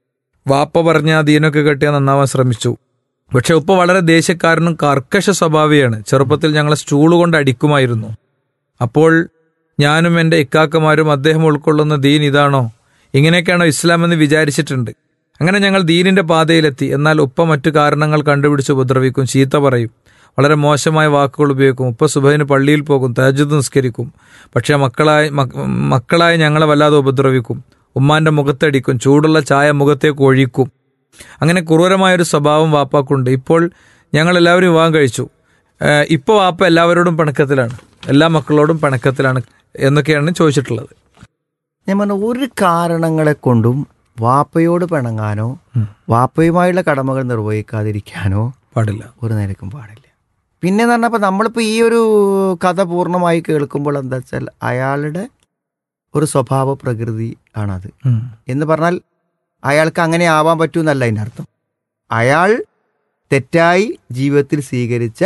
വാപ്പ പറഞ്ഞ ആ ദീനൊക്കെ കെട്ടിയാൽ നന്നാവാൻ ശ്രമിച്ചു പക്ഷെ ഉപ്പ വളരെ ദേശക്കാരനും കർക്കശ സ്വഭാവിയാണ് ചെറുപ്പത്തിൽ ഞങ്ങളെ സ്റ്റൂള് കൊണ്ട് അടിക്കുമായിരുന്നു അപ്പോൾ ഞാനും എൻ്റെ ഇക്കാക്കമാരും അദ്ദേഹം ഉൾക്കൊള്ളുന്ന ദീൻ ഇതാണോ ഇങ്ങനെയൊക്കെയാണോ ഇസ്ലാം എന്ന് വിചാരിച്ചിട്ടുണ്ട് അങ്ങനെ ഞങ്ങൾ ദീനിന്റെ പാതയിലെത്തി എന്നാൽ ഉപ്പ മറ്റു കാരണങ്ങൾ കണ്ടുപിടിച്ച് ഉപദ്രവിക്കും ചീത്ത പറയും വളരെ മോശമായ വാക്കുകൾ ഉപയോഗിക്കും ഉപ്പ സുബഹിന് പള്ളിയിൽ പോകും തഹജുദ് നിസ്കരിക്കും പക്ഷേ മക്കളായി മക്ക- മക്കളായി ഞങ്ങളെ വല്ലാതെ ഉപദ്രവിക്കും ഉമ്മാന്റെ മുഖത്തടിക്കും ചൂടുള്ള ചായ മുഖത്തേക്ക് ഒഴിക്കും അങ്ങനെ ക്രൂരമായൊരു സ്വഭാവം വാപ്പാക്കുണ്ട് ഇപ്പോൾ ഞങ്ങൾ എല്ലാവരും വിവാഹം കഴിച്ചു ഏഹ് ഇപ്പോൾ വാപ്പ എല്ലാവരോടും പിണക്കത്തിലാണ് എല്ലാ മക്കളോടും പിണക്കത്തിലാണ് എന്നൊക്കെയാണ് ചോദിച്ചിട്ടുള്ളത് ഞാൻ പറഞ്ഞ ഒരു കാരണങ്ങളെ കൊണ്ടും വാപ്പയോട് പിണങ്ങാനോ വാപ്പയുമായുള്ള കടമകൾ നിർവഹിക്കാതിരിക്കാനോ പാടില്ല ഒരു നിലക്കും പാടില്ല പിന്നെ എന്ന് പറഞ്ഞപ്പോൾ നമ്മളിപ്പോൾ ഈ ഒരു കഥ പൂർണ്ണമായി കേൾക്കുമ്പോൾ എന്താ വെച്ചാൽ അയാളുടെ ഒരു സ്വഭാവ പ്രകൃതി ആണത് ഉം. എന്ന് പറഞ്ഞാൽ അയാൾക്ക് അങ്ങനെ ആവാൻ പറ്റൂന്നല്ല അതിൻ്റെ അർത്ഥം അയാൾ തെറ്റായി ജീവിതത്തിൽ സ്വീകരിച്ച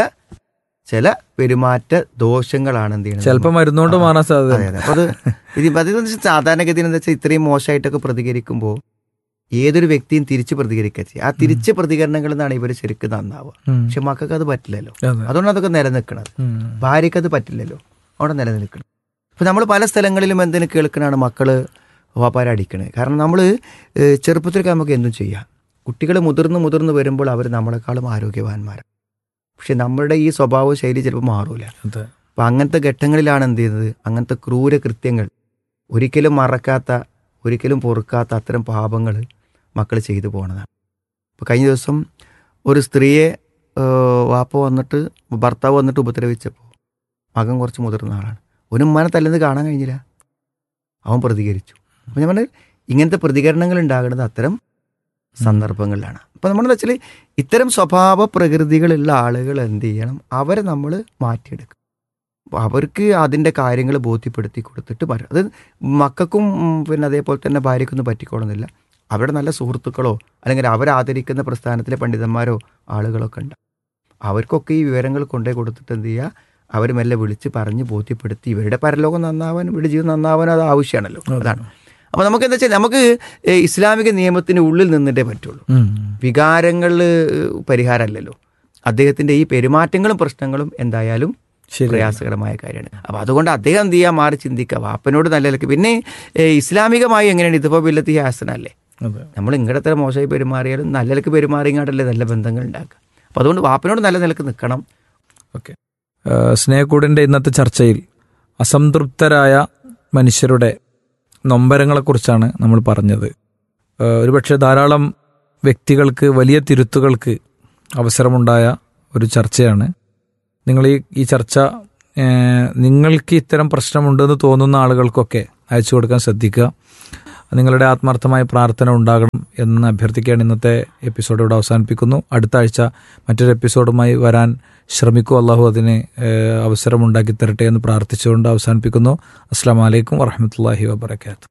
ചില പെരുമാറ്റ ദോഷങ്ങളാണ് എന്ത് ചെയ്യുന്നത് ചിലപ്പോൾ മരുന്നുകൊണ്ട് മാറാൻ സാധ്യത അതെ അതെ അപ്പൊ അത് ഇത് അതെന്ന് വെച്ചാൽ സാധാരണഗതിയിൽ എന്താ വെച്ചാൽ ഇത്രയും മോശമായിട്ടൊക്കെ പ്രതികരിക്കുമ്പോൾ ഏതൊരു വ്യക്തിയും തിരിച്ച് പ്രതികരിക്കുക ചെയ്യുക ആ തിരിച്ച് പ്രതികരണങ്ങളിൽ നിന്നാണ് ഇവർ ശരിക്കും നന്നാവുക ഉം. പക്ഷെ മക്കൾക്ക് അത് പറ്റില്ലല്ലോ അതെ. അതുകൊണ്ട് അതൊക്കെ നിലനിൽക്കണത് ഉം. ഭാര്യയ്ക്ക് അത് പറ്റില്ലല്ലോ അവിടെ നിലനിൽക്കണം ഇപ്പം നമ്മൾ പല സ്ഥലങ്ങളിലും എന്തിനു കേൾക്കണാണ് മക്കള് വാപ്പാരെ അടിക്കണത് കാരണം നമ്മൾ ചെറുപ്പത്തിലൊക്കെ നമുക്ക് എന്തും ചെയ്യാം കുട്ടികൾ മുതിർന്ന് മുതിർന്ന് വരുമ്പോൾ അവർ നമ്മളെക്കാളും ആരോഗ്യവാന്മാരാണ് പക്ഷെ നമ്മളുടെ ഈ സ്വഭാവ ശൈലി ചിലപ്പോൾ മാറൂല അതെ. അപ്പം അങ്ങനത്തെ ഘട്ടങ്ങളിലാണ് എന്ത് ചെയ്യുന്നത് അങ്ങനത്തെ ക്രൂര കൃത്യങ്ങൾ ഒരിക്കലും മറക്കാത്ത ഒരിക്കലും പൊറുക്കാത്ത അത്തരം പാപങ്ങൾ മക്കൾ ചെയ്തു പോണതാണ് ഇപ്പോൾ കഴിഞ്ഞ ദിവസം ഒരു സ്ത്രീയെ ഏഹ്, വാപ്പ വന്നിട്ട് ഭർത്താവ് വന്നിട്ട് ഉപദ്രവിച്ചപ്പോൾ മകൻ കുറച്ച് മുതിർന്ന ആളാണ് ഒരു ഉമ്മാനെ തല്ലുന്നത് കാണാൻ കഴിഞ്ഞില്ല അവൻ പ്രതികരിച്ചു അപ്പം ഞാൻ പറഞ്ഞത് ഇങ്ങനത്തെ പ്രതികരണങ്ങൾ ഉണ്ടാകുന്നത് അത്തരം സന്ദർഭങ്ങളിലാണ് അപ്പം നമ്മളെന്ന് വെച്ചാൽ ഇത്തരം സ്വഭാവ പ്രകൃതികളുള്ള ആളുകൾ എന്ത് ചെയ്യണം അവരെ നമ്മൾ മാറ്റിയെടുക്കും അപ്പൊ അവർക്ക് അതിൻ്റെ കാര്യങ്ങൾ ബോധ്യപ്പെടുത്തി കൊടുത്തിട്ട് വരും അത് മക്കൾക്കും ഉം, പിന്നെ അതേപോലെ തന്നെ ഭാര്യയ്ക്കൊന്നും പറ്റിക്കോളുന്നില്ല അവരുടെ നല്ല സുഹൃത്തുക്കളോ അല്ലെങ്കിൽ അവരാദരിക്കുന്ന പ്രസ്ഥാനത്തിലെ പണ്ഡിതന്മാരോ ആളുകളൊക്കെ ഉണ്ട് അവർക്കൊക്കെ ഈ വിവരങ്ങൾ കൊണ്ടേ കൊടുത്തിട്ട് എന്ത് ചെയ്യുക അവർ മെല്ലെ വിളിച്ച് പറഞ്ഞ് ബോധ്യപ്പെടുത്തി ഇവരുടെ പരലോകം നന്നാവാൻ ഇവരുടെ ജീവിതം നന്നാവാൻ അത് ആവശ്യമാണല്ലോ അതാണ് അപ്പോൾ നമുക്ക് എന്താ വെച്ചാൽ നമുക്ക് ഏ, ഇസ്ലാമിക നിയമത്തിന് ഉള്ളിൽ നിന്നിട്ടേ പറ്റുള്ളൂ ഉം. വികാരങ്ങളിൽ പരിഹാരമല്ലല്ലോ അദ്ദേഹത്തിന്റെ ഈ പെരുമാറ്റങ്ങളും പ്രശ്നങ്ങളും എന്തായാലും ശരി പ്രയാസകരമായ കാര്യമാണ് അപ്പൊ അതുകൊണ്ട് അദ്ദേഹം എന്ത് ചെയ്യാൻ മാറി ചിന്തിക്കുക വാപ്പനോട് നല്ല നിലക്ക് പിന്നെ ഏ, ഇസ്ലാമികമായി എങ്ങനെയാണ് ഇതിപ്പോ ബില്ലത്തി ഹാസനല്ലേ അതെ നമ്മൾ ഇങ്ങടത്തെ മോശമായി പെരുമാറിയാലും നല്ല നിലക്ക് പെരുമാറിങ്ങാട്ടല്ലേ നല്ല ബന്ധങ്ങൾ ഉണ്ടാക്കുക അപ്പൊ അതുകൊണ്ട് വാപ്പനോട് നല്ല നിലക്ക് നിൽക്കണം ഓക്കെ സ്നേഹക്കൂടിൻ്റെ ഇന്നത്തെ ചർച്ചയിൽ അസംതൃപ്തരായ മനുഷ്യരുടെ നൊമ്പരങ്ങളെക്കുറിച്ചാണ് നമ്മൾ പറഞ്ഞത് ഏഹ് ഒരുപക്ഷെ ധാരാളം വ്യക്തികൾക്ക് വലിയ തിരുത്തുകൾക്ക് അവസരമുണ്ടായ ഒരു ചർച്ചയാണ് നിങ്ങൾ ഈ ഈ ചർച്ച ഏഹ്, നിങ്ങൾക്ക് ഇത്തരം പ്രശ്നമുണ്ടെന്ന് തോന്നുന്ന ആളുകൾക്കൊക്കെ അയച്ചു കൊടുക്കാൻ ശ്രദ്ധിക്കുക നിങ്ങളുടെ ആത്മാർത്ഥമായ പ്രാർത്ഥന ഉണ്ടാകണം എന്ന് അഭ്യർത്ഥിക്കുകയാണ് ഇന്നത്തെ എപ്പിസോഡ് ഇവിടെ അവസാനിപ്പിക്കുന്നു അടുത്ത ആഴ്ച മറ്റൊരു എപ്പിസോഡുമായി വരാൻ ശ്രമിക്കൂ അള്ളാഹു അതിന് ഏഹ്, അവസരമുണ്ടാക്കി തരട്ടെ എന്ന് പ്രാർത്ഥിച്ചുകൊണ്ട് അവസാനിപ്പിക്കുന്നു അസ്സാം വലൈക്കും വറഹമത്തല്ലാഹി വാബർക്കാത്തു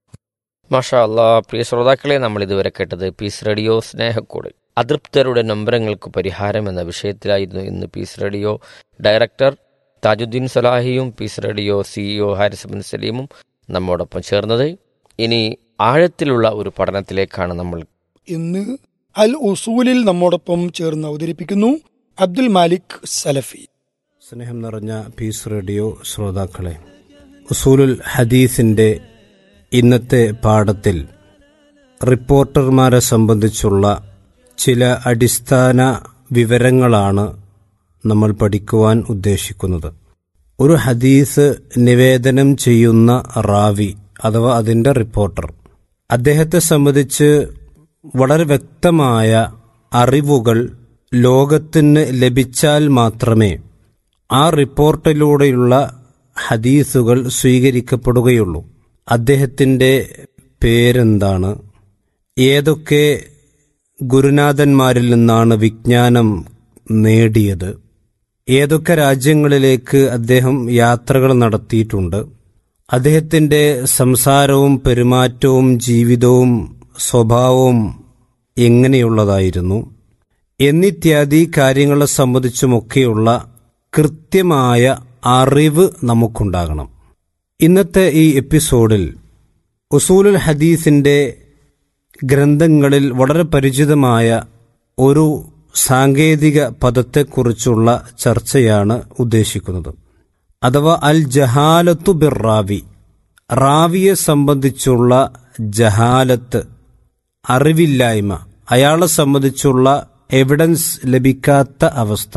മാഷാ അല്ലാ പ്രിയ ശ്രോതാക്കളെ നമ്മൾ ഇതുവരെ കേട്ടത് പീസ് റേഡിയോ സ്നേഹക്കൂട് അതൃപ്തരുടെ നൊമ്പരങ്ങൾക്ക് പരിഹാരം എന്ന വിഷയത്തിലായിരുന്നു ഇന്ന് പീസ് റേഡിയോ ഡയറക്ടർ താജുദ്ദീൻ സലാഹിയും Peace Radio CEO Haris bin സലീമും നമ്മോടൊപ്പം ചേർന്നത് ഇനി ആഴത്തിലുള്ള ഒരു പഠനത്തിലേക്കാണ് നമ്മൾ ഇന്ന് അൽ ഉസൂലിൽ നമ്മോടൊപ്പം ചേർന്ന് അവതരിപ്പിക്കുന്നു അബ്ദുൽ മാലിക് സലഫി സ്നേഹം നിറഞ്ഞ പീസ് റേഡിയോ ശ്രോതാക്കളെ ഉസൂലുൽ ഹദീസിന്റെ ഇന്നത്തെ പാഠത്തിൽ റിപ്പോർട്ടർമാരെ സംബന്ധിച്ചുള്ള ചില അടിസ്ഥാന വിവരങ്ങളാണ് നമ്മൾ പഠിക്കുവാൻ ഉദ്ദേശിക്കുന്നത് ഒരു ഹദീസ് നിവേദനം ചെയ്യുന്ന റാവി അഥവാ അതിൻ്റെ റിപ്പോർട്ടർ അദ്ദേഹത്തെ സംബന്ധിച്ച് വളരെ വ്യക്തമായ അറിവുകൾ ലോകത്തിന് ലഭിച്ചാൽ മാത്രമേ ആ റിപ്പോർട്ടിലൂടെയുള്ള ഹദീസുകൾ സ്വീകരിക്കപ്പെടുകയുള്ളൂ അദ്ദേഹത്തിൻ്റെ പേരെന്താണ് ഏതൊക്കെ ഗുരുനാഥന്മാരിൽ നിന്നാണ് വിജ്ഞാനം നേടിയത് ഏതൊക്കെ രാജ്യങ്ങളിലേക്ക് അദ്ദേഹം യാത്രകൾ നടത്തിയിട്ടുണ്ട് അദ്ദേഹത്തിൻ്റെ സംസാരവും പെരുമാറ്റവും ജീവിതവും സ്വഭാവവും എങ്ങനെയുള്ളതായിരുന്നു എന്നിത്യാദി കാര്യങ്ങളെ സംബന്ധിച്ചുമൊക്കെയുള്ള കൃത്യമായ അറിവ് നമുക്കുണ്ടാകണം ഇന്നത്തെ ഈ എപ്പിസോഡിൽ ഉസൂലുൽ ഹദീസിന്റെ ഗ്രന്ഥങ്ങളിൽ വളരെ പരിചിതമായ ഒരു സാങ്കേതിക പദത്തെക്കുറിച്ചുള്ള ചർച്ചയാണ് ഉദ്ദേശിക്കുന്നത് അഥവാ അൽ ജഹാലത്തു ബിർ റാവി റാവിയെ സംബന്ധിച്ചുള്ള ജഹാലത്ത് അറിവില്ലായ്മ അയാളെ സംബന്ധിച്ചുള്ള എവിഡൻസ് ലഭിക്കാത്ത അവസ്ഥ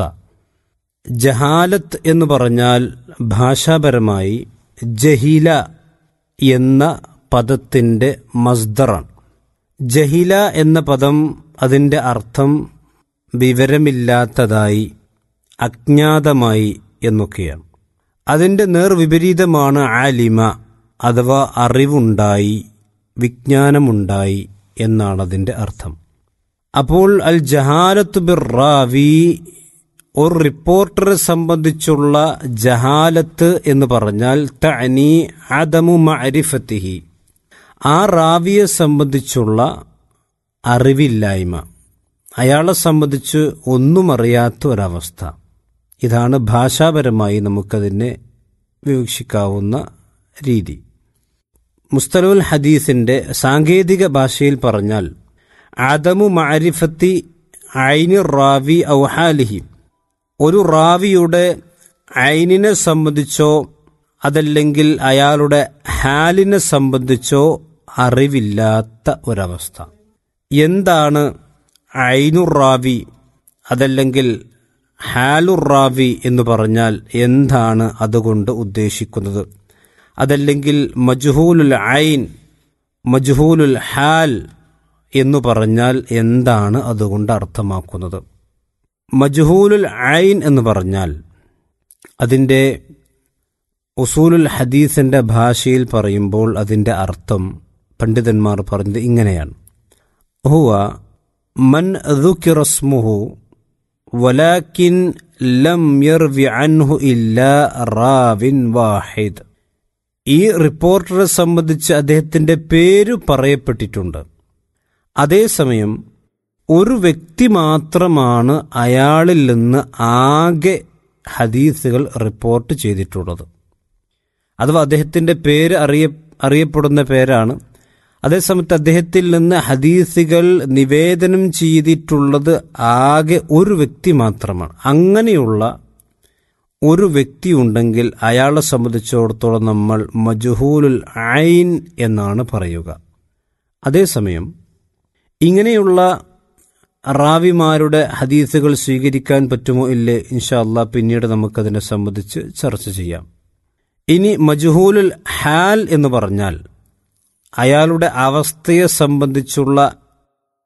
ജഹാലത്ത് എന്ന് പറഞ്ഞാൽ ഭാഷാപരമായി ജഹീല എന്ന പദത്തിൻ്റെ മസ്ദറാണ് ജഹില എന്ന പദം അതിൻ്റെ അർത്ഥം വിവരമില്ലാത്തതായി അജ്ഞാതമായി എന്നൊക്കെയാണ് അതിൻ്റെ നേർവിപരീതമാണ് ആലിമ അഥവാ അറിവുണ്ടായി വിജ്ഞാനമുണ്ടായി എന്നാണ് അതിൻ്റെ അർത്ഥം അപ്പോൾ അൽ ജഹാലത്ത് ബിർ റാവി ഒരു റിപ്പോർട്ടറെ സംബന്ധിച്ചുള്ള ജഹാലത്ത് എന്ന് പറഞ്ഞാൽ തനി അദമു മഅരിഫത്തിഹി ആ റാവിയെ സംബന്ധിച്ചുള്ള അറിവില്ലായ്മ അയാളെ സംബന്ധിച്ച് ഒന്നും അറിയാത്ത ഒരവസ്ഥ ഇതാണ് ഭാഷാപരമായി നമുക്കതിനെ വിവക്ഷിക്കാവുന്ന രീതി മുസ്തലുൽ ഹദീസിന്റെ സാങ്കേതിക ഭാഷയിൽ പറഞ്ഞാൽ ആദമു മാരിഫത്തി ഐനി റാവി ഔഹാലിഹി ഒരു റാവിയുടെ ഐനിനെ സംബന്ധിച്ചോ അതല്ലെങ്കിൽ അയാളുടെ ഹാലിനെ സംബന്ധിച്ചോ അറിവില്ലാത്ത ഒരവസ്ഥ എന്താണ് ഐനുറാവി അതല്ലെങ്കിൽ ഹാലുറാവി എന്ന് പറഞ്ഞാൽ എന്താണ് അതുകൊണ്ട് ഉദ്ദേശിക്കുന്നത് അതല്ലെങ്കിൽ മജ്ഹൂലുൽ ഐൻ മജ്ഹൂലുൽ ഹാൽ എന്ന് പറഞ്ഞാൽ എന്താണ് അതുകൊണ്ട് അർത്ഥമാക്കുന്നത് മജ്ഹൂലുൽ ഐൻ എന്ന് പറഞ്ഞാൽ അതിൻ്റെ ഉസൂലുൽ ഹദീസിന്റെ ഭാഷയിൽ പറയുമ്പോൾ അതിൻ്റെ അർത്ഥം പണ്ഡിതന്മാർ പറഞ്ഞത് ഇങ്ങനെയാണ് ഹുവ മൻ ദുഃഖിറസ്മുഹു വലാക്കിൻ ലം യർവി അൻഹു ഇല്ലാ റാവിൻ വാഹിദ് ഈ റിപ്പോർട്ടറെ സംബന്ധിച്ച് അദ്ദേഹത്തിന്റെ പേര് പറയപ്പെട്ടിട്ടുണ്ട് അതേസമയം ഒരു വ്യക്തി മാത്രമാണ് അയാളിൽ നിന്ന് ആകെ ഹദീസുകൾ റിപ്പോർട്ട് ചെയ്തിട്ടുള്ളത് അഥവാ അദ്ദേഹത്തിന്റെ പേര് അറിയ അറിയപ്പെടുന്ന പേരാണ് അതേസമയത്ത് അദ്ദേഹത്തിൽ നിന്ന് ഹദീസുകൾ നിവേദനം ചെയ്തിട്ടുള്ളത് ആകെ ഒരു വ്യക്തി മാത്രമാണ് അങ്ങനെയുള്ള ഒരു വ്യക്തി ഉണ്ടെങ്കിൽ അയാളെ സംബന്ധിച്ചിടത്തോളം നമ്മൾ മജുഹൂലുൽ ഐൻ എന്നാണ് പറയുക അതേസമയം ഇങ്ങനെയുള്ള റാവിമാരുടെ ഹദീസുകൾ സ്വീകരിക്കാൻ പറ്റുമോ ഇല്ലേ ഇൻഷാ അല്ലാ പിന്നീട് നമുക്കതിനെ സംബന്ധിച്ച് ചർച്ച ചെയ്യാം ഇനി മജുഹൂലുൽ ഹാൽ എന്ന് പറഞ്ഞാൽ അയാളുടെ അവസ്ഥയെ സംബന്ധിച്ചുള്ള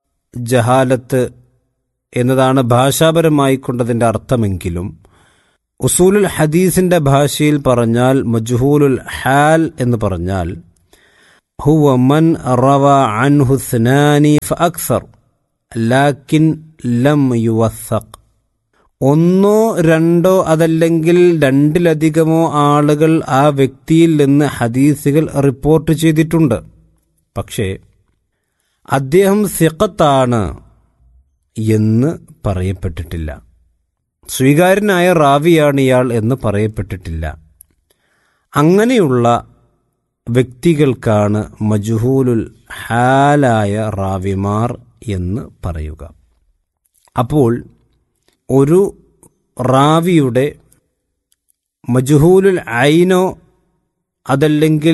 ജഹാലത്ത് എന്നതാണ് ഭാഷാപരമായി കൊണ്ടതിൻ്റെ അർത്ഥമെങ്കിലും ഉസൂലുൽ ഹദീസിന്റെ ഭാഷയിൽ പറഞ്ഞാൽ മജ്ഹൂലുൽ ഹാൽ എന്ന് പറഞ്ഞാൽ ഹുവ മൻ റവ അൻഹു സ്നാനി ഫഅക്സർ ലാക്കിൻ ലം യുവസ്സഖ് ഒന്നോ രണ്ടോ അതല്ലെങ്കിൽ രണ്ടിലധികമോ ആളുകൾ ആ വ്യക്തിയിൽ നിന്ന് ഹദീസുകൾ റിപ്പോർട്ട് ചെയ്തിട്ടുണ്ട് പക്ഷേ അദ്ദേഹം സിഖത്താണ് എന്ന് പറയപ്പെട്ടിട്ടില്ല സ്വീകാര്യനായ റാവിയാണ് ഇയാൾ എന്ന് പറയപ്പെട്ടിട്ടില്ല അങ്ങനെയുള്ള വ്യക്തികൾക്കാണ് മജുഹൂലുൽ ഹാലായ റാവിമാർ എന്ന് പറയുക അപ്പോൾ ഒരു റാവിയുടെ മജുഹൂലുൽ ഐനോ അതല്ലെങ്കിൽ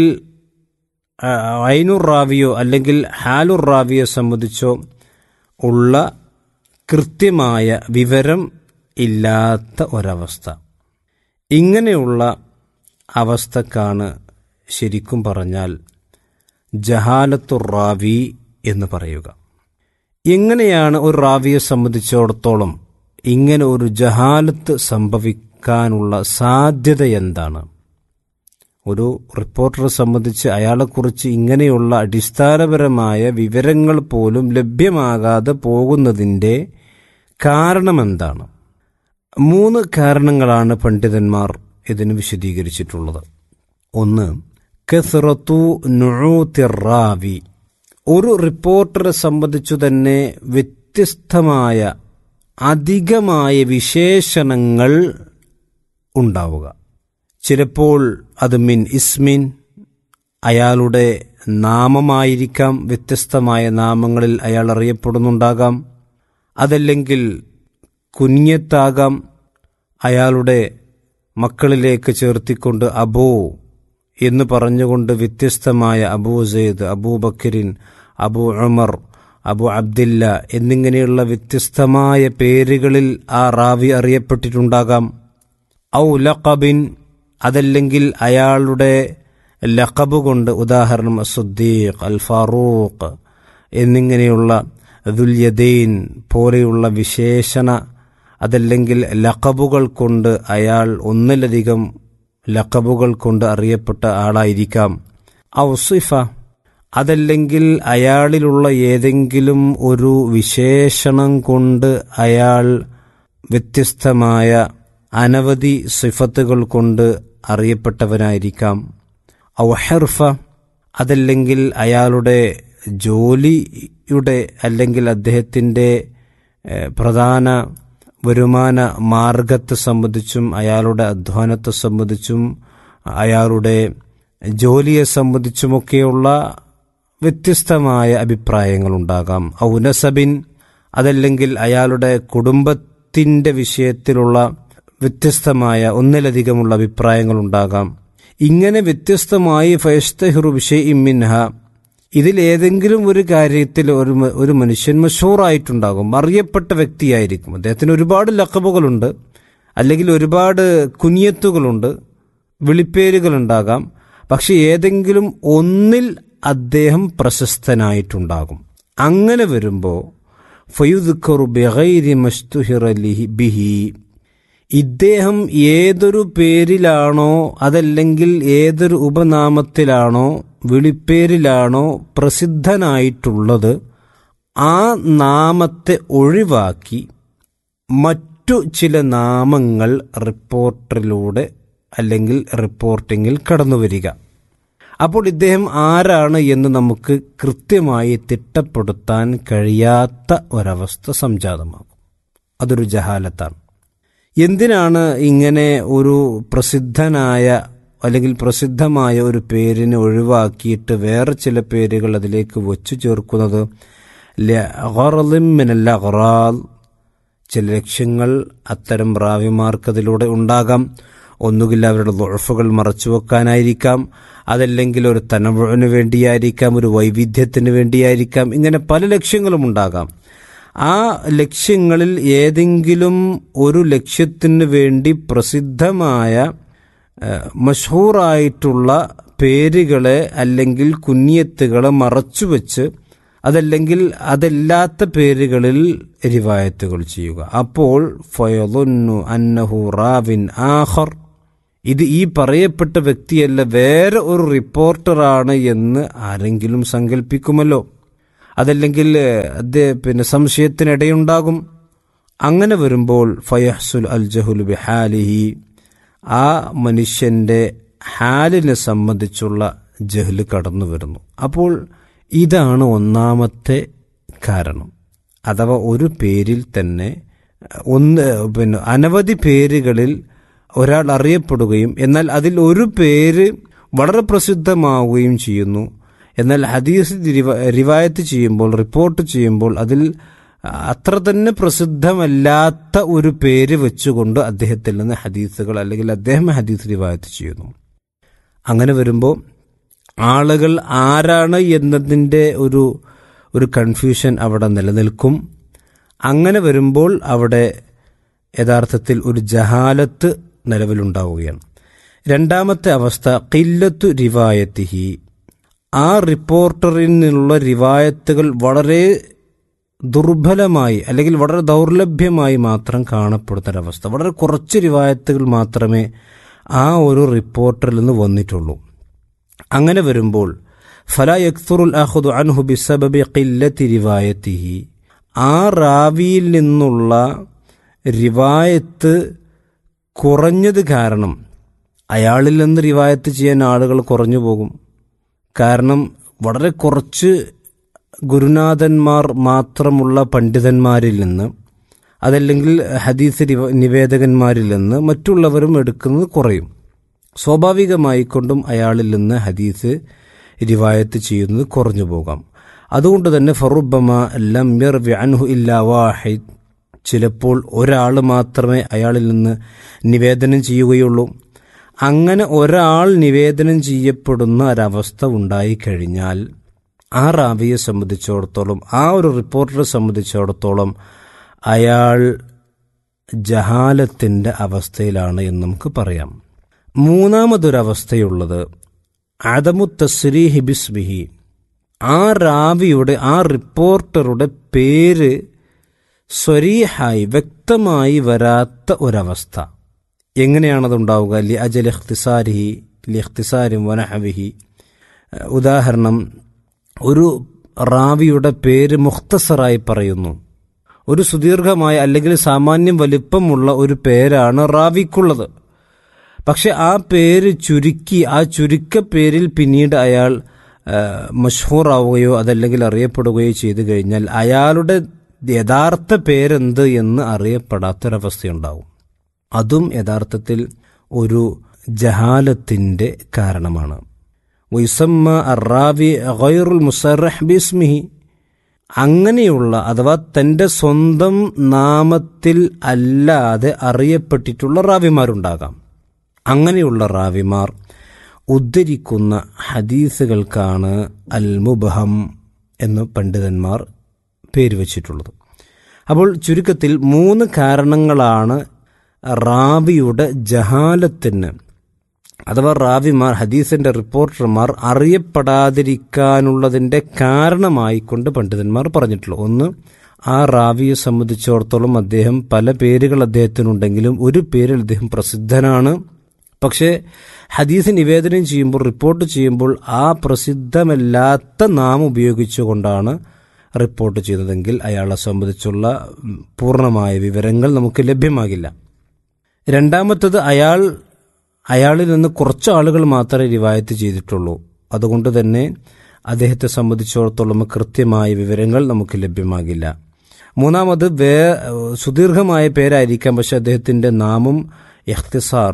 ആ, ഐനുർ റാവിയോ അല്ലെങ്കിൽ ഹാലുർ റാവിയോ സംബന്ധിച്ചോ ഉള്ള കൃത്യമായ വിവരം ഇല്ലാത്ത ഒരവസ്ഥ ഇങ്ങനെയുള്ള അവസ്ഥക്കാണ് ശരിക്കും പറഞ്ഞാൽ ജഹാലത്തുർ റാവി എന്ന് പറയുക എങ്ങനെയാണ് ഒരു റാവിയെ സംബന്ധിച്ചിടത്തോളം ഇങ്ങനെ ഒരു ജഹാലത്ത് സംഭവിക്കാനുള്ള സാധ്യത എന്താണ് ഒരു റിപ്പോർട്ടറെ സംബന്ധിച്ച് അയാളെക്കുറിച്ച് ഇങ്ങനെയുള്ള അടിസ്ഥാനപരമായ വിവരങ്ങൾ പോലും ലഭ്യമാകാതെ പോകുന്നതിൻ്റെ കാരണമെന്താണ് മൂന്ന് കാരണങ്ങളാണ് പണ്ഡിതന്മാർ ഇതിന് വിശദീകരിച്ചിട്ടുള്ളത് ഒന്ന് കെസ്റത്തു നുഴൂത്തിറാവി ഒരു റിപ്പോർട്ടറെ സംബന്ധിച്ചു തന്നെ വ്യത്യസ്തമായ അധികമായ വിശേഷണങ്ങൾ ഉണ്ടാവുക ചിലപ്പോൾ അത് മിൻ ഇസ്മിൻ അയാളുടെ നാമമായിരിക്കാം വ്യത്യസ്തമായ നാമങ്ങളിൽ അയാൾ അറിയപ്പെടുന്നുണ്ടാകാം അതല്ലെങ്കിൽ കുഞ്ഞത്താകാം അയാളുടെ മക്കളിലേക്ക് ചേർത്തിക്കൊണ്ട് അബോ എന്ന് പറഞ്ഞുകൊണ്ട് വ്യത്യസ്തമായ അബൂ സെയ്ദ് അബൂബക്കരിൻ അബൂ ഉമർ അബു അബ്ദില്ല എന്നിങ്ങനെയുള്ള വ്യത്യസ്തമായ പേരുകളിൽ ആ റാവി അറിയപ്പെട്ടിട്ടുണ്ടാകാം ഔ ലഖബിൻ അതല്ലെങ്കിൽ അയാളുടെ ലഖബ് കൊണ്ട് ഉദാഹരണം സുദ്ദീഖ് അൽ ഫാറൂഖ് എന്നിങ്ങനെയുള്ള ദുല്യദീൻ പോലെയുള്ള വിശേഷണ അതല്ലെങ്കിൽ ലഖബുകൾ കൊണ്ട് അയാൾ ഒന്നിലധികം ലഖബുകൾ കൊണ്ട് അറിയപ്പെട്ട ആളായിരിക്കാം ഔസിഫ അതല്ലെങ്കിൽ അയാളിലുള്ള ഏതെങ്കിലും ഒരു വിശേഷണം കൊണ്ട് അയാൾ വ്യത്യസ്തമായ അനവധി സിഫത്തുകൾ കൊണ്ട് അറിയപ്പെട്ടവനായിരിക്കാം ഔഹർഫ അതല്ലെങ്കിൽ അയാളുടെ ജോലിയുടെ അല്ലെങ്കിൽ അദ്ദേഹത്തിൻ്റെ ഏഹ്, പ്രധാന വരുമാന മാർഗത്തെ സംബന്ധിച്ചും അയാളുടെ അധ്വാനത്തെ സംബന്ധിച്ചും അയാളുടെ ജോലിയെ സംബന്ധിച്ചുമൊക്കെയുള്ള വ്യത്യസ്തമായ അഭിപ്രായങ്ങളുണ്ടാകാം ഔനസബിൻ അതല്ലെങ്കിൽ അയാളുടെ കുടുംബത്തിൻ്റെ വിഷയത്തിലുള്ള വ്യത്യസ്തമായ ഒന്നിലധികമുള്ള അഭിപ്രായങ്ങളുണ്ടാകാം ഇങ്ങനെ വ്യത്യസ്തമായി ഫയസ്തഹിറു വിഷയ മിൻഹ ഇതിലേതെങ്കിലും ഒരു കാര്യത്തിൽ ഒരു മ- ഒരു മനുഷ്യൻ മഷൂറായിട്ടുണ്ടാകും അറിയപ്പെട്ട വ്യക്തിയായിരിക്കും അദ്ദേഹത്തിന് ഒരുപാട് ലക്കബുകളുണ്ട് അല്ലെങ്കിൽ ഒരുപാട് കുനിയത്തുകളുണ്ട് വിളിപ്പേരുകളുണ്ടാകാം പക്ഷെ ഏതെങ്കിലും ഒന്നിൽ അദ്ദേഹം പ്രശസ്തനായിട്ടുണ്ടാകും അങ്ങനെ വരുമ്പോൾ ഫയുദ്ഖറു ബിഗൈരി മസ്തുഹിറ ലിഹി- ബിഹി ഇദ്ദേഹം ഏതൊരു പേരിലാണോ അതല്ലെങ്കിൽ ഏതൊരു ഉപനാമത്തിലാണോ വിളിപ്പേരിലാണോ പ്രസിദ്ധനായിട്ടുള്ളത് ആ നാമത്തെ ഒഴിവാക്കി മറ്റു ചില നാമങ്ങൾ റിപ്പോർട്ടിലൂടെ അല്ലെങ്കിൽ റിപ്പോർട്ടിങ്ങിൽ കടന്നു വരിക അപ്പോൾ ഇദ്ദേഹം ആരാണ് എന്ന് നമുക്ക് കൃത്യമായി തിട്ടപ്പെടുത്താൻ കഴിയാത്ത ഒരവസ്ഥ സംജാതമാകും അതൊരു ജഹാലത്താണ് എന്തിനാണ് ഇങ്ങനെ ഒരു പ്രസിദ്ധനായ അല്ലെങ്കിൽ പ്രസിദ്ധമായ ഒരു പേരിനെ ഒഴിവാക്കിയിട്ട് വേറെ ചില പേരുകൾ അതിലേക്ക് വച്ചു ചേർക്കുന്നത് മിനല്ല അഹ്റാൽ ചില ലക്ഷ്യങ്ങൾ അത്തരം റാവിമാർക്കതിലൂടെ ഉണ്ടാകാം ഒന്നുകിൽ അവരുടെ ദുഴഫുകൾ മറച്ചു വെക്കാനായിരിക്കാം അതല്ലെങ്കിൽ ഒരു തനവുവിന് വേണ്ടിയായിരിക്കാം ഒരു വൈവിധ്യത്തിന് വേണ്ടിയായിരിക്കാം ഇങ്ങനെ പല ലക്ഷ്യങ്ങളും ഉണ്ടാകാം ആ ലക്ഷ്യങ്ങളിൽ ഏതെങ്കിലും ഒരു ലക്ഷ്യത്തിന് വേണ്ടി പ്രസിദ്ധമായ ഏഹ്, മഷഹൂറായിട്ടുള്ള പേരുകളെ അല്ലെങ്കിൽ കുഞ്ഞിയത്തുകളെ മറച്ചുവെച്ച് അതല്ലെങ്കിൽ അതല്ലാത്ത പേരുകളിൽ റിവായത്തുകൾ ചെയ്യുക അപ്പോൾ ഫയലുന്നു അന്നഹു റാവിൻ ആഹർ ഇത് ഈ പറയപ്പെട്ട വ്യക്തിയല്ല വേറെ ഒരു റിപ്പോർട്ടറാണ് എന്ന് ആരെങ്കിലും സങ്കല്പിക്കുമല്ലോ അതല്ലെങ്കിൽ അദ്ദേഹം പിന്നെ സംശയത്തിനിടയുണ്ടാകും അങ്ങനെ വരുമ്പോൾ ഫയഹ്സുൽ അൽ ജഹുൽ ബിഹാലിഹി ആ മനുഷ്യന്റെ ഹാലിനെ സംബന്ധിച്ചുള്ള ജഹ്ല് കടന്നു വരുന്നു അപ്പോൾ ഇതാണ് ഒന്നാമത്തെ കാരണം അഥവാ ഒരു പേരിൽ തന്നെ ഒന്ന് പിന്നെ അനവധി പേരുകളിൽ ഒരാൾ അറിയപ്പെടുകയും എന്നാൽ അതിൽ ഒരു പേര് വളരെ പ്രസിദ്ധമാവുകയും ചെയ്യുന്നു എന്നാൽ ഹദീസ് റിവ- റിവായത്ത് ചെയ്യുമ്പോൾ റിപ്പോർട്ട് ചെയ്യുമ്പോൾ അതിൽ അത്ര തന്നെ പ്രസിദ്ധമല്ലാത്ത ഒരു പേര് വെച്ചുകൊണ്ട് അദ്ദേഹത്തിൽ നിന്ന് ഹദീസുകൾ അല്ലെങ്കിൽ അദ്ദേഹം ഹദീസ് റിവായത്ത് ചെയ്യുന്നു അങ്ങനെ വരുമ്പോൾ ആളുകൾ ആരാണ് എന്നതിൻ്റെ ഒരു ഒരു കൺഫ്യൂഷൻ അവിടെ നിലനിൽക്കും അങ്ങനെ വരുമ്പോൾ അവിടെ യഥാർത്ഥത്തിൽ ഒരു ജഹാലത്ത് നിലവിലുണ്ടാവുകയാണ് രണ്ടാമത്തെ അവസ്ഥ കില്ലത്തു റിവായത്തിഹി ആ റിപ്പോർട്ടറിൽ നിന്നുള്ള റിവായത്തുകൾ വളരെ ദുർബലമായി അല്ലെങ്കിൽ വളരെ ദൗർലഭ്യമായി മാത്രം കാണപ്പെടുന്നൊരവസ്ഥ വളരെ കുറച്ച് റിവായത്തുകൾ മാത്രമേ ആ ഒരു റിപ്പോർട്ടറിൽ നിന്ന് വന്നിട്ടുള്ളൂ അങ്ങനെ വരുമ്പോൾ ഫല യക്തുറുൽ അഹുദു അൻഹു ബിസബബി ഖില്ലത്തി റിവായത്തിഹി ആ റാവിയിൽ നിന്നുള്ള റിവായത്ത് കുറഞ്ഞത് കാരണം അയാളിൽ നിന്ന് റിവായത്ത് ചെയ്യാൻ ആളുകൾ കുറഞ്ഞു പോകും കാരണം വളരെ കുറച്ച് ഗുരുനാഥന്മാർ മാത്രമുള്ള പണ്ഡിതന്മാരിൽ നിന്ന് അതല്ലെങ്കിൽ ഹദീസ് റിവ- നിവേദകന്മാരിൽ നിന്ന് മറ്റുള്ളവരും എടുക്കുന്നത് കുറയും സ്വാഭാവികമായിക്കൊണ്ടും അയാളിൽ നിന്ന് ഹദീസ് റിവായത്ത് ചെയ്യുന്നത് കുറഞ്ഞു പോകാം അതുകൊണ്ട് തന്നെ ഫറുബമ ലം യർവി അൻഹു ഇല്ലാ വാഹിദ് ചിലപ്പോൾ ഒരാൾ മാത്രമേ അയാളിൽ നിന്ന് നിവേദനം ചെയ്യുകയുള്ളൂ അങ്ങനെ ഒരാൾ നിവേദനം ചെയ്യപ്പെടുന്ന ഒരവസ്ഥ ഉണ്ടായിക്കഴിഞ്ഞാൽ ആ റാവിയെ സംബന്ധിച്ചിടത്തോളം ആ ഒരു റിപ്പോർട്ടറെ സംബന്ധിച്ചിടത്തോളം അയാൾ ജഹാലത്തിൻ്റെ അവസ്ഥയിലാണ് എന്ന് നമുക്ക് പറയാം മൂന്നാമതൊരവസ്ഥയുള്ളത് അദമു തസ്രീഹി ബിസ്മിഹി ആ റാവിയുടെ ആ റിപ്പോർട്ടറുടെ പേര് സ്വരീഹായി വ്യക്തമായി വരാത്ത ഒരവസ്ഥ എങ്ങനെയാണതുണ്ടാവുക ലി അജൽ ഇഖ്തിസാരിഹി ലി ഇഖ്തിസാരിം വനഹവിഹി ഉദാഹരണം ഒരു റാവിയുടെ പേര് മുഖ്തസറായി പറയുന്നു ഒരു സുദീർഘമായ അല്ലെങ്കിൽ സാമാന്യം വലിപ്പമുള്ള ഒരു പേരാണ് റാവിക്കുള്ളത് പക്ഷെ ആ പേര് ചുരുക്കി ആ ചുരുക്ക പേരിൽ പിന്നീട് അയാൾ മഷൂറാവുകയോ അതല്ലെങ്കിൽ അറിയപ്പെടുകയോ ചെയ്തു കഴിഞ്ഞാൽ അയാളുടെ യഥാർത്ഥ പേരെന്ത് എന്ന് അറിയപ്പെടാത്തൊരവസ്ഥയുണ്ടാവും അതും യഥാർത്ഥത്തിൽ ഒരു ജഹാലത്തിൻ്റെ കാരണമാണ് വൈസമ്മ അറാവി ഗൈറുൽ മുസറഹ് ബിസ്മിഹി അങ്ങനെയുള്ള അഥവാ തൻ്റെ സ്വന്തം നാമത്തിൽ അല്ലാതെ അറിയപ്പെട്ടിട്ടുള്ള റാവിമാരുണ്ടാകാം അങ്ങനെയുള്ള റാവിമാർ ഉദ്ധരിക്കുന്ന ഹദീസുകൾക്കാണ് അൽ മുബഹം എന്ന് പണ്ഡിതന്മാർ പേര് വച്ചിട്ടുള്ളത് അപ്പോൾ ചുരുക്കത്തിൽ മൂന്ന് കാരണങ്ങളാണ് റാവിയുടെ ജഹാലത്തിന് അഥവാ റാവിമാർ ഹദീസിന്റെ റിപ്പോർട്ടർമാർ അറിയപ്പെടാതിരിക്കാനുള്ളതിന്റെ കാരണമായിക്കൊണ്ട് പണ്ഡിതന്മാർ പറഞ്ഞിട്ടുള്ളൂ ഒന്ന് ആ റാവിയെ സംബന്ധിച്ചിടത്തോളം അദ്ദേഹം പല പേരുകൾ അദ്ദേഹത്തിനുണ്ടെങ്കിലും ഒരു പേരിൽ അദ്ദേഹം പ്രസിദ്ധനാണ് പക്ഷേ ഹദീസ് നിവേദനം ചെയ്യുമ്പോൾ റിപ്പോർട്ട് ചെയ്യുമ്പോൾ ആ പ്രസിദ്ധമല്ലാത്ത നാം ഉപയോഗിച്ചുകൊണ്ടാണ് റിപ്പോർട്ട് ചെയ്യുന്നതെങ്കിൽ അയാളെ സംബന്ധിച്ചുള്ള പൂർണ്ണമായ വിവരങ്ങൾ നമുക്ക് ലഭ്യമാകില്ല രണ്ടാമത്തത് അയാൾ അയാളിൽ നിന്ന് കുറച്ച് ആളുകൾ മാത്രമേ റിവായത്ത് ചെയ്തിട്ടുള്ളൂ അതുകൊണ്ട് തന്നെ അദ്ദേഹത്തെ സംബന്ധിച്ചിടത്തോളം കൃത്യമായ വിവരങ്ങൾ നമുക്ക് ലഭ്യമാകില്ല മൂന്നാമത് വേ സുദീർഘമായ പേരായിരിക്കാം പക്ഷെ അദ്ദേഹത്തിന്റെ നാമം എഖ്തിസാർ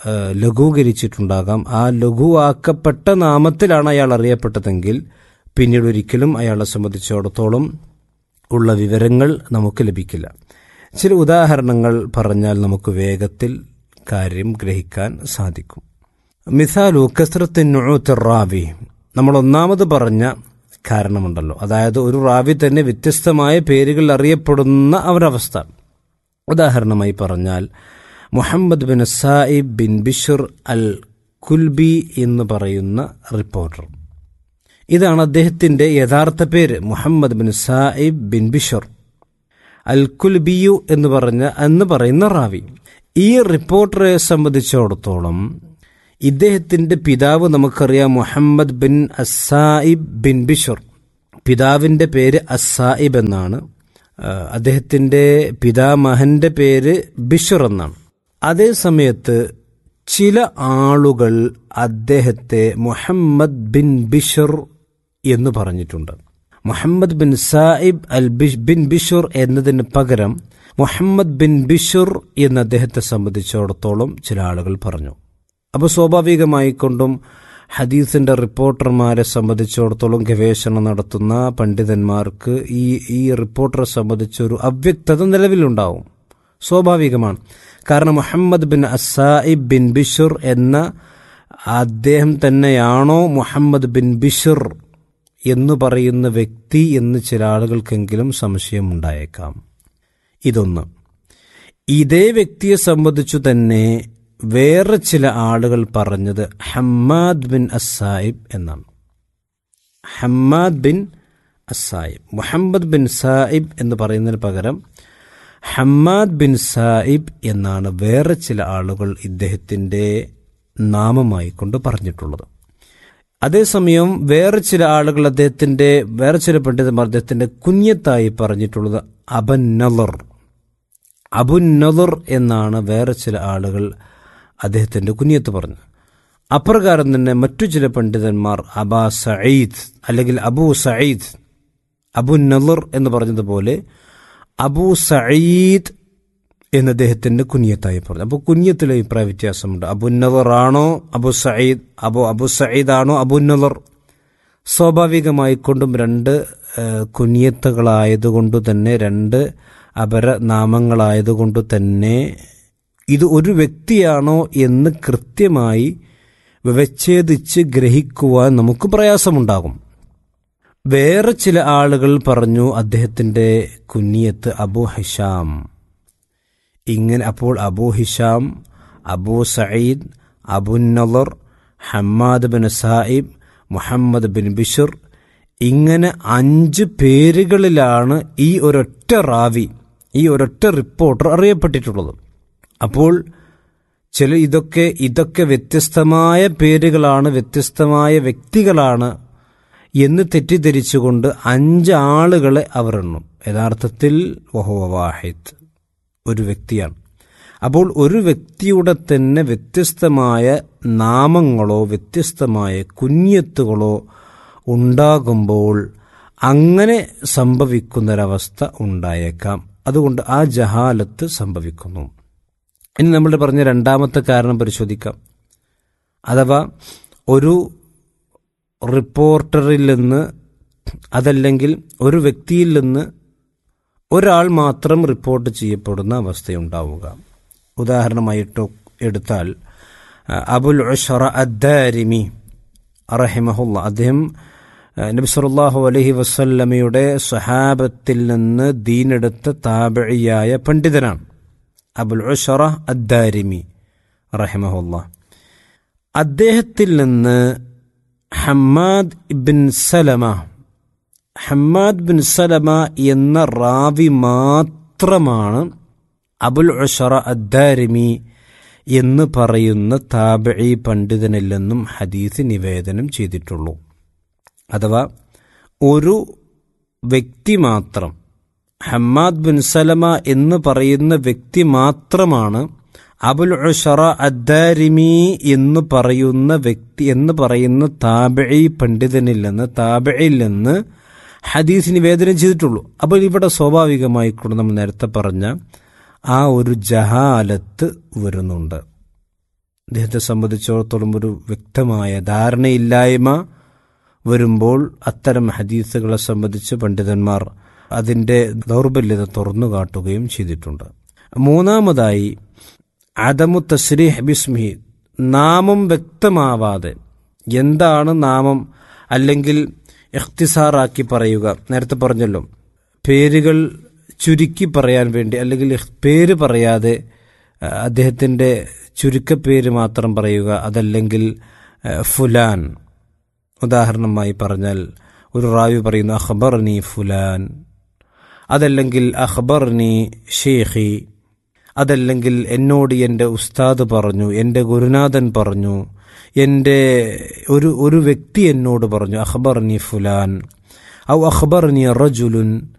ലഘൂകരിച്ചിട്ടുണ്ടാകാം ആ ലഘുവാക്കപ്പെട്ട നാമത്തിലാണ് അയാൾ അറിയപ്പെട്ടതെങ്കിൽ പിന്നീട് ഒരിക്കലും അയാളെ സംബന്ധിച്ചിടത്തോളം ഉള്ള വിവരങ്ങൾ നമുക്ക് ലഭിക്കില്ല ചില ഉദാഹരണങ്ങൾ പറഞ്ഞാൽ നമുക്ക് വേഗത്തിൽ കാര്യം ഗ്രഹിക്കാൻ സാധിക്കും മിസാലു കസ്രത്തിനുഴത്ത് റാവി നമ്മൾ ഒന്നാമത് പറഞ്ഞ കാരണമുണ്ടല്ലോ അതായത് ഒരു റാവി തന്നെ വ്യത്യസ്തമായ പേരുകൾ അറിയപ്പെടുന്ന ഒരവസ്ഥ ഉദാഹരണമായി പറഞ്ഞാൽ Muhammad bin Saib bin Bishr al Kalbi എന്ന് പറയുന്ന റിപ്പോർട്ടർ ഇതാണ് അദ്ദേഹത്തിന്റെ യഥാർത്ഥ പേര് Muhammad bin Saib bin Bishr al കുൽബിയു എന്ന് പറഞ്ഞ എന്ന് പറയുന്ന റാവി ഈ റിപ്പോർട്ടറെ സംബന്ധിച്ചിടത്തോളം ഇദ്ദേഹത്തിന്റെ പിതാവ് നമുക്കറിയാം Muhammad bin Assaib bin Bishr പിതാവിന്റെ പേര് അസായിബ് എന്നാണ് ആ, അദ്ദേഹത്തിന്റെ പിതാമഹന്റെ പേര് ബിഷർ എന്നാണ് അതേ സമയത്ത് ചില ആളുകൾ അദ്ദേഹത്തെ മുഹമ്മദ് ബിൻ ബിഷർ എന്ന് പറഞ്ഞിട്ടുണ്ട് Muhammad bin Saib al Bish bin Bishr എന്നതിന് പകരം മുഹമ്മദ് ബിൻ ബിഷുർ എന്ന് അദ്ദേഹത്തെ സംബന്ധിച്ചിടത്തോളം ചില ആളുകൾ പറഞ്ഞു അപ്പോൾ സ്വാഭാവികമായിക്കൊണ്ടും ഹദീസിന്റെ റിപ്പോർട്ടർമാരെ സംബന്ധിച്ചിടത്തോളം ഗവേഷണം നടത്തുന്ന പണ്ഡിതന്മാർക്ക് ഈ ഈ റിപ്പോർട്ടറെ സംബന്ധിച്ചൊരു അവ്യക്തത നിലവിലുണ്ടാവും സ്വാഭാവികമാണ് കാരണം Muhammad bin Assaib bin Bishr എന്ന അദ്ദേഹം തന്നെയാണോ മുഹമ്മദ് ബിൻ ബിഷുർ എന്ന് പറയുന്ന വ്യക്തി എന്ന് ചില ആളുകൾക്കെങ്കിലും സംശയമുണ്ടായേക്കാം ഇതൊന്ന് ഇതേ വ്യക്തിയെ സംബന്ധിച്ചു തന്നെ വേറെ ചില ആളുകൾ പറഞ്ഞത് ഹമ്മാദ് ബിൻ അസായിബ് എന്നാണ് Hammad bin Assaib Muhammad bin Saib എന്ന് പറയുന്നതിന് പകരം ഹമ്മാദ് ബിൻ സായിബ് എന്നാണ് വേറെ ചില ആളുകൾ ഇദ്ദേഹത്തിൻ്റെ നാമമായി കൊണ്ട് പറഞ്ഞിട്ടുള്ളത് അതേസമയം വേറെ ചില ആളുകൾ അദ്ദേഹത്തിന്റെ വേറെ ചില പണ്ഡിതന്മാർ അദ്ദേഹത്തിന്റെ കുഞ്ഞത്തായി പറഞ്ഞിട്ടുള്ളത് അബൻ നലർ അബുൻ നലർ എന്നാണ് വേറെ ചില ആളുകൾ അദ്ദേഹത്തിന്റെ കുഞ്ഞത്ത് പറഞ്ഞത് അപ്രകാരം തന്നെ മറ്റു ചില പണ്ഡിതന്മാർ അബാ സയ്യിദ് അല്ലെങ്കിൽ അബു സയ്യിദ് അബു നലർ എന്ന് പറഞ്ഞതുപോലെ അബു സയ്യിദ് എന്ന് അദ്ദേഹത്തിന്റെ കുഞ്ഞത്തായി പറഞ്ഞു അപ്പോൾ കുഞ്ഞത്തിൽ അഭിപ്രായ വ്യത്യാസമുണ്ട് അബുന്നവർ ആണോ അബു സയ്യിദ് അബു അബു സയ്യിദ് ആണോ അബുന്നവർ സ്വാഭാവികമായി കൊണ്ടും രണ്ട് ഏഹ്, കുഞ്ഞത്തുകളായതുകൊണ്ട് തന്നെ രണ്ട് അപര നാമങ്ങളായതുകൊണ്ട് തന്നെ ഇത് ഒരു വ്യക്തിയാണോ എന്ന് കൃത്യമായി വിവച്ഛേദിച്ച് ഗ്രഹിക്കുവാൻ നമുക്ക് പ്രയാസമുണ്ടാകും വേറെ ചില ആളുകൾ പറഞ്ഞു അദ്ദേഹത്തിന്റെ കുഞ്ഞിയത്ത് അബു ഹിഷാം ഇങ്ങനെ അപ്പോൾ അബൂ ഹിഷാം അബൂ സയ്യിദ് അബുന്നലർ Hammad bin Saib Muhammad bin Bishr ഇങ്ങനെ അഞ്ച് പേരുകളിലാണ് ഈ ഒരൊറ്റ റാവി ഈ ഒരൊറ്റ റിപ്പോർട്ടർ അറിയപ്പെട്ടിട്ടുള്ളത് അപ്പോൾ ചില ഇതൊക്കെ ഇതൊക്കെ വ്യത്യസ്തമായ പേരുകളാണ് വ്യത്യസ്തമായ വ്യക്തികളാണ് എന്ന് തെറ്റിദ്ധരിച്ചുകൊണ്ട് അഞ്ച് ആളുകളെ അവർ എണ്ണും യഥാർത്ഥത്തിൽ വഹുവ വാഹിദ് ഒരു വ്യക്തിയാണ് അപ്പോൾ ഒരു വ്യക്തിയുടെ തന്നെ വ്യത്യസ്തമായ നാമങ്ങളോ വ്യത്യസ്തമായ കുഞ്ഞത്തുകളോ ഉണ്ടാകുമ്പോൾ അങ്ങനെ സംഭവിക്കുന്നൊരവസ്ഥ ഉണ്ടായേക്കാം അതുകൊണ്ട് ആ ജഹാലത്ത് സംഭവിക്കുന്നു ഇനി നമ്മൾ പറഞ്ഞ രണ്ടാമത്തെ കാരണം പരിശോധിക്കാം അഥവാ ഒരു റിപ്പോർട്ടറിൽ നിന്ന് അതല്ലെങ്കിൽ ഒരു വ്യക്തിയിൽ നിന്ന് ഒരാൾ മാത്രം റിപ്പോർട്ട് ചെയ്യപ്പെടുന്ന അവസ്ഥയുണ്ടാവുക ഉദാഹരണമായിട്ട് എടുത്താൽ അഹ് അബുൽ ഉഷറ അദ്ദാരിമി റഹിമഹുല്ല അദ്ദേഹം അഹ് നബി സല്ലല്ലാഹു അലൈഹി വസല്ലമയുടെ സ്വഹാബത്തിൽ നിന്ന് ദീനെടുത്ത താബിയായ പണ്ഡിതനാണ് അബുൽ ഉഷറ അദ്ദാരിമി റഹിമഹുല്ല അദ്ദേഹത്തിൽ നിന്ന് Hammad ibn Salama Hammad bin Salama എന്ന റാവി മാത്രമാണ് അബുൽ ഉഷറ അദ്ദാരിമി എന്ന് പറയുന്ന താബഴി പണ്ഡിതനില്ലെന്നും ഹദീസ് നിവേദനം ചെയ്തിട്ടുള്ളൂ അഥവാ ഒരു വ്യക്തി മാത്രം ഹമ്മാദ് ബിൻ സലമ എന്ന് പറയുന്ന വ്യക്തി മാത്രമാണ് അബുൽ ഉഷറ അദ്ദാരിമി എന്ന് പറയുന്ന വ്യക്തി എന്ന് പറയുന്ന താബഴി പണ്ഡിതനിൽ നിന്ന് താബഴിയിൽ നിന്ന് ഹദീസ് നിവേദനം ചെയ്തിട്ടുള്ളൂ അപ്പോൾ ഇവിടെ സ്വാഭാവികമായിക്കൊണ്ട് നമ്മൾ നേരത്തെ പറഞ്ഞ ആ ഒരു ജഹാലത്ത് വരുന്നുണ്ട് അദ്ദേഹത്തെ സംബന്ധിച്ചിടത്തോളം ഒരു വ്യക്തമായ ധാരണയില്ലായ്മ വരുമ്പോൾ അത്തരം ഹദീസുകളെ സംബന്ധിച്ച് പണ്ഡിതന്മാർ അതിൻ്റെ ദൗർബല്യത തുറന്നു കാട്ടുകയും ചെയ്തിട്ടുണ്ട് മൂന്നാമതായി അദമു തസ്രീഹ് ബിസ്മിഹി നാമം വ്യക്തമാവാതെ എന്താണ് നാമം അല്ലെങ്കിൽ ഇഖ്തിസാറാക്കി പറയുക നേരത്തെ പറഞ്ഞല്ലോ പേരുകൾ ചുരുക്കി പറയാൻ വേണ്ടി അല്ലെങ്കിൽ ഇഖ് പേര് പറയാതെ അഹ് അദ്ദേഹത്തിൻ്റെ ചുരുക്കപ്പേര് മാത്രം പറയുക അതല്ലെങ്കിൽ അഹ് ഫുലാൻ ഉദാഹരണമായി പറഞ്ഞാൽ ഒരു റാവി പറയുന്നു അഖബർനി ഫുലാൻ അതല്ലെങ്കിൽ അഖബർനി ഷേഖി അതല്ലെങ്കിൽ എന്നോട് എൻ്റെ ഉസ്താദ് പറഞ്ഞു എൻ്റെ ഗുരുനാഥൻ പറഞ്ഞു എൻ്റെ ഒരു ഒരു വ്യക്തി എന്നോട് പറഞ്ഞു അഖബർനി ഫുലാൻ ഔ അഖബർനി റജുലുൻ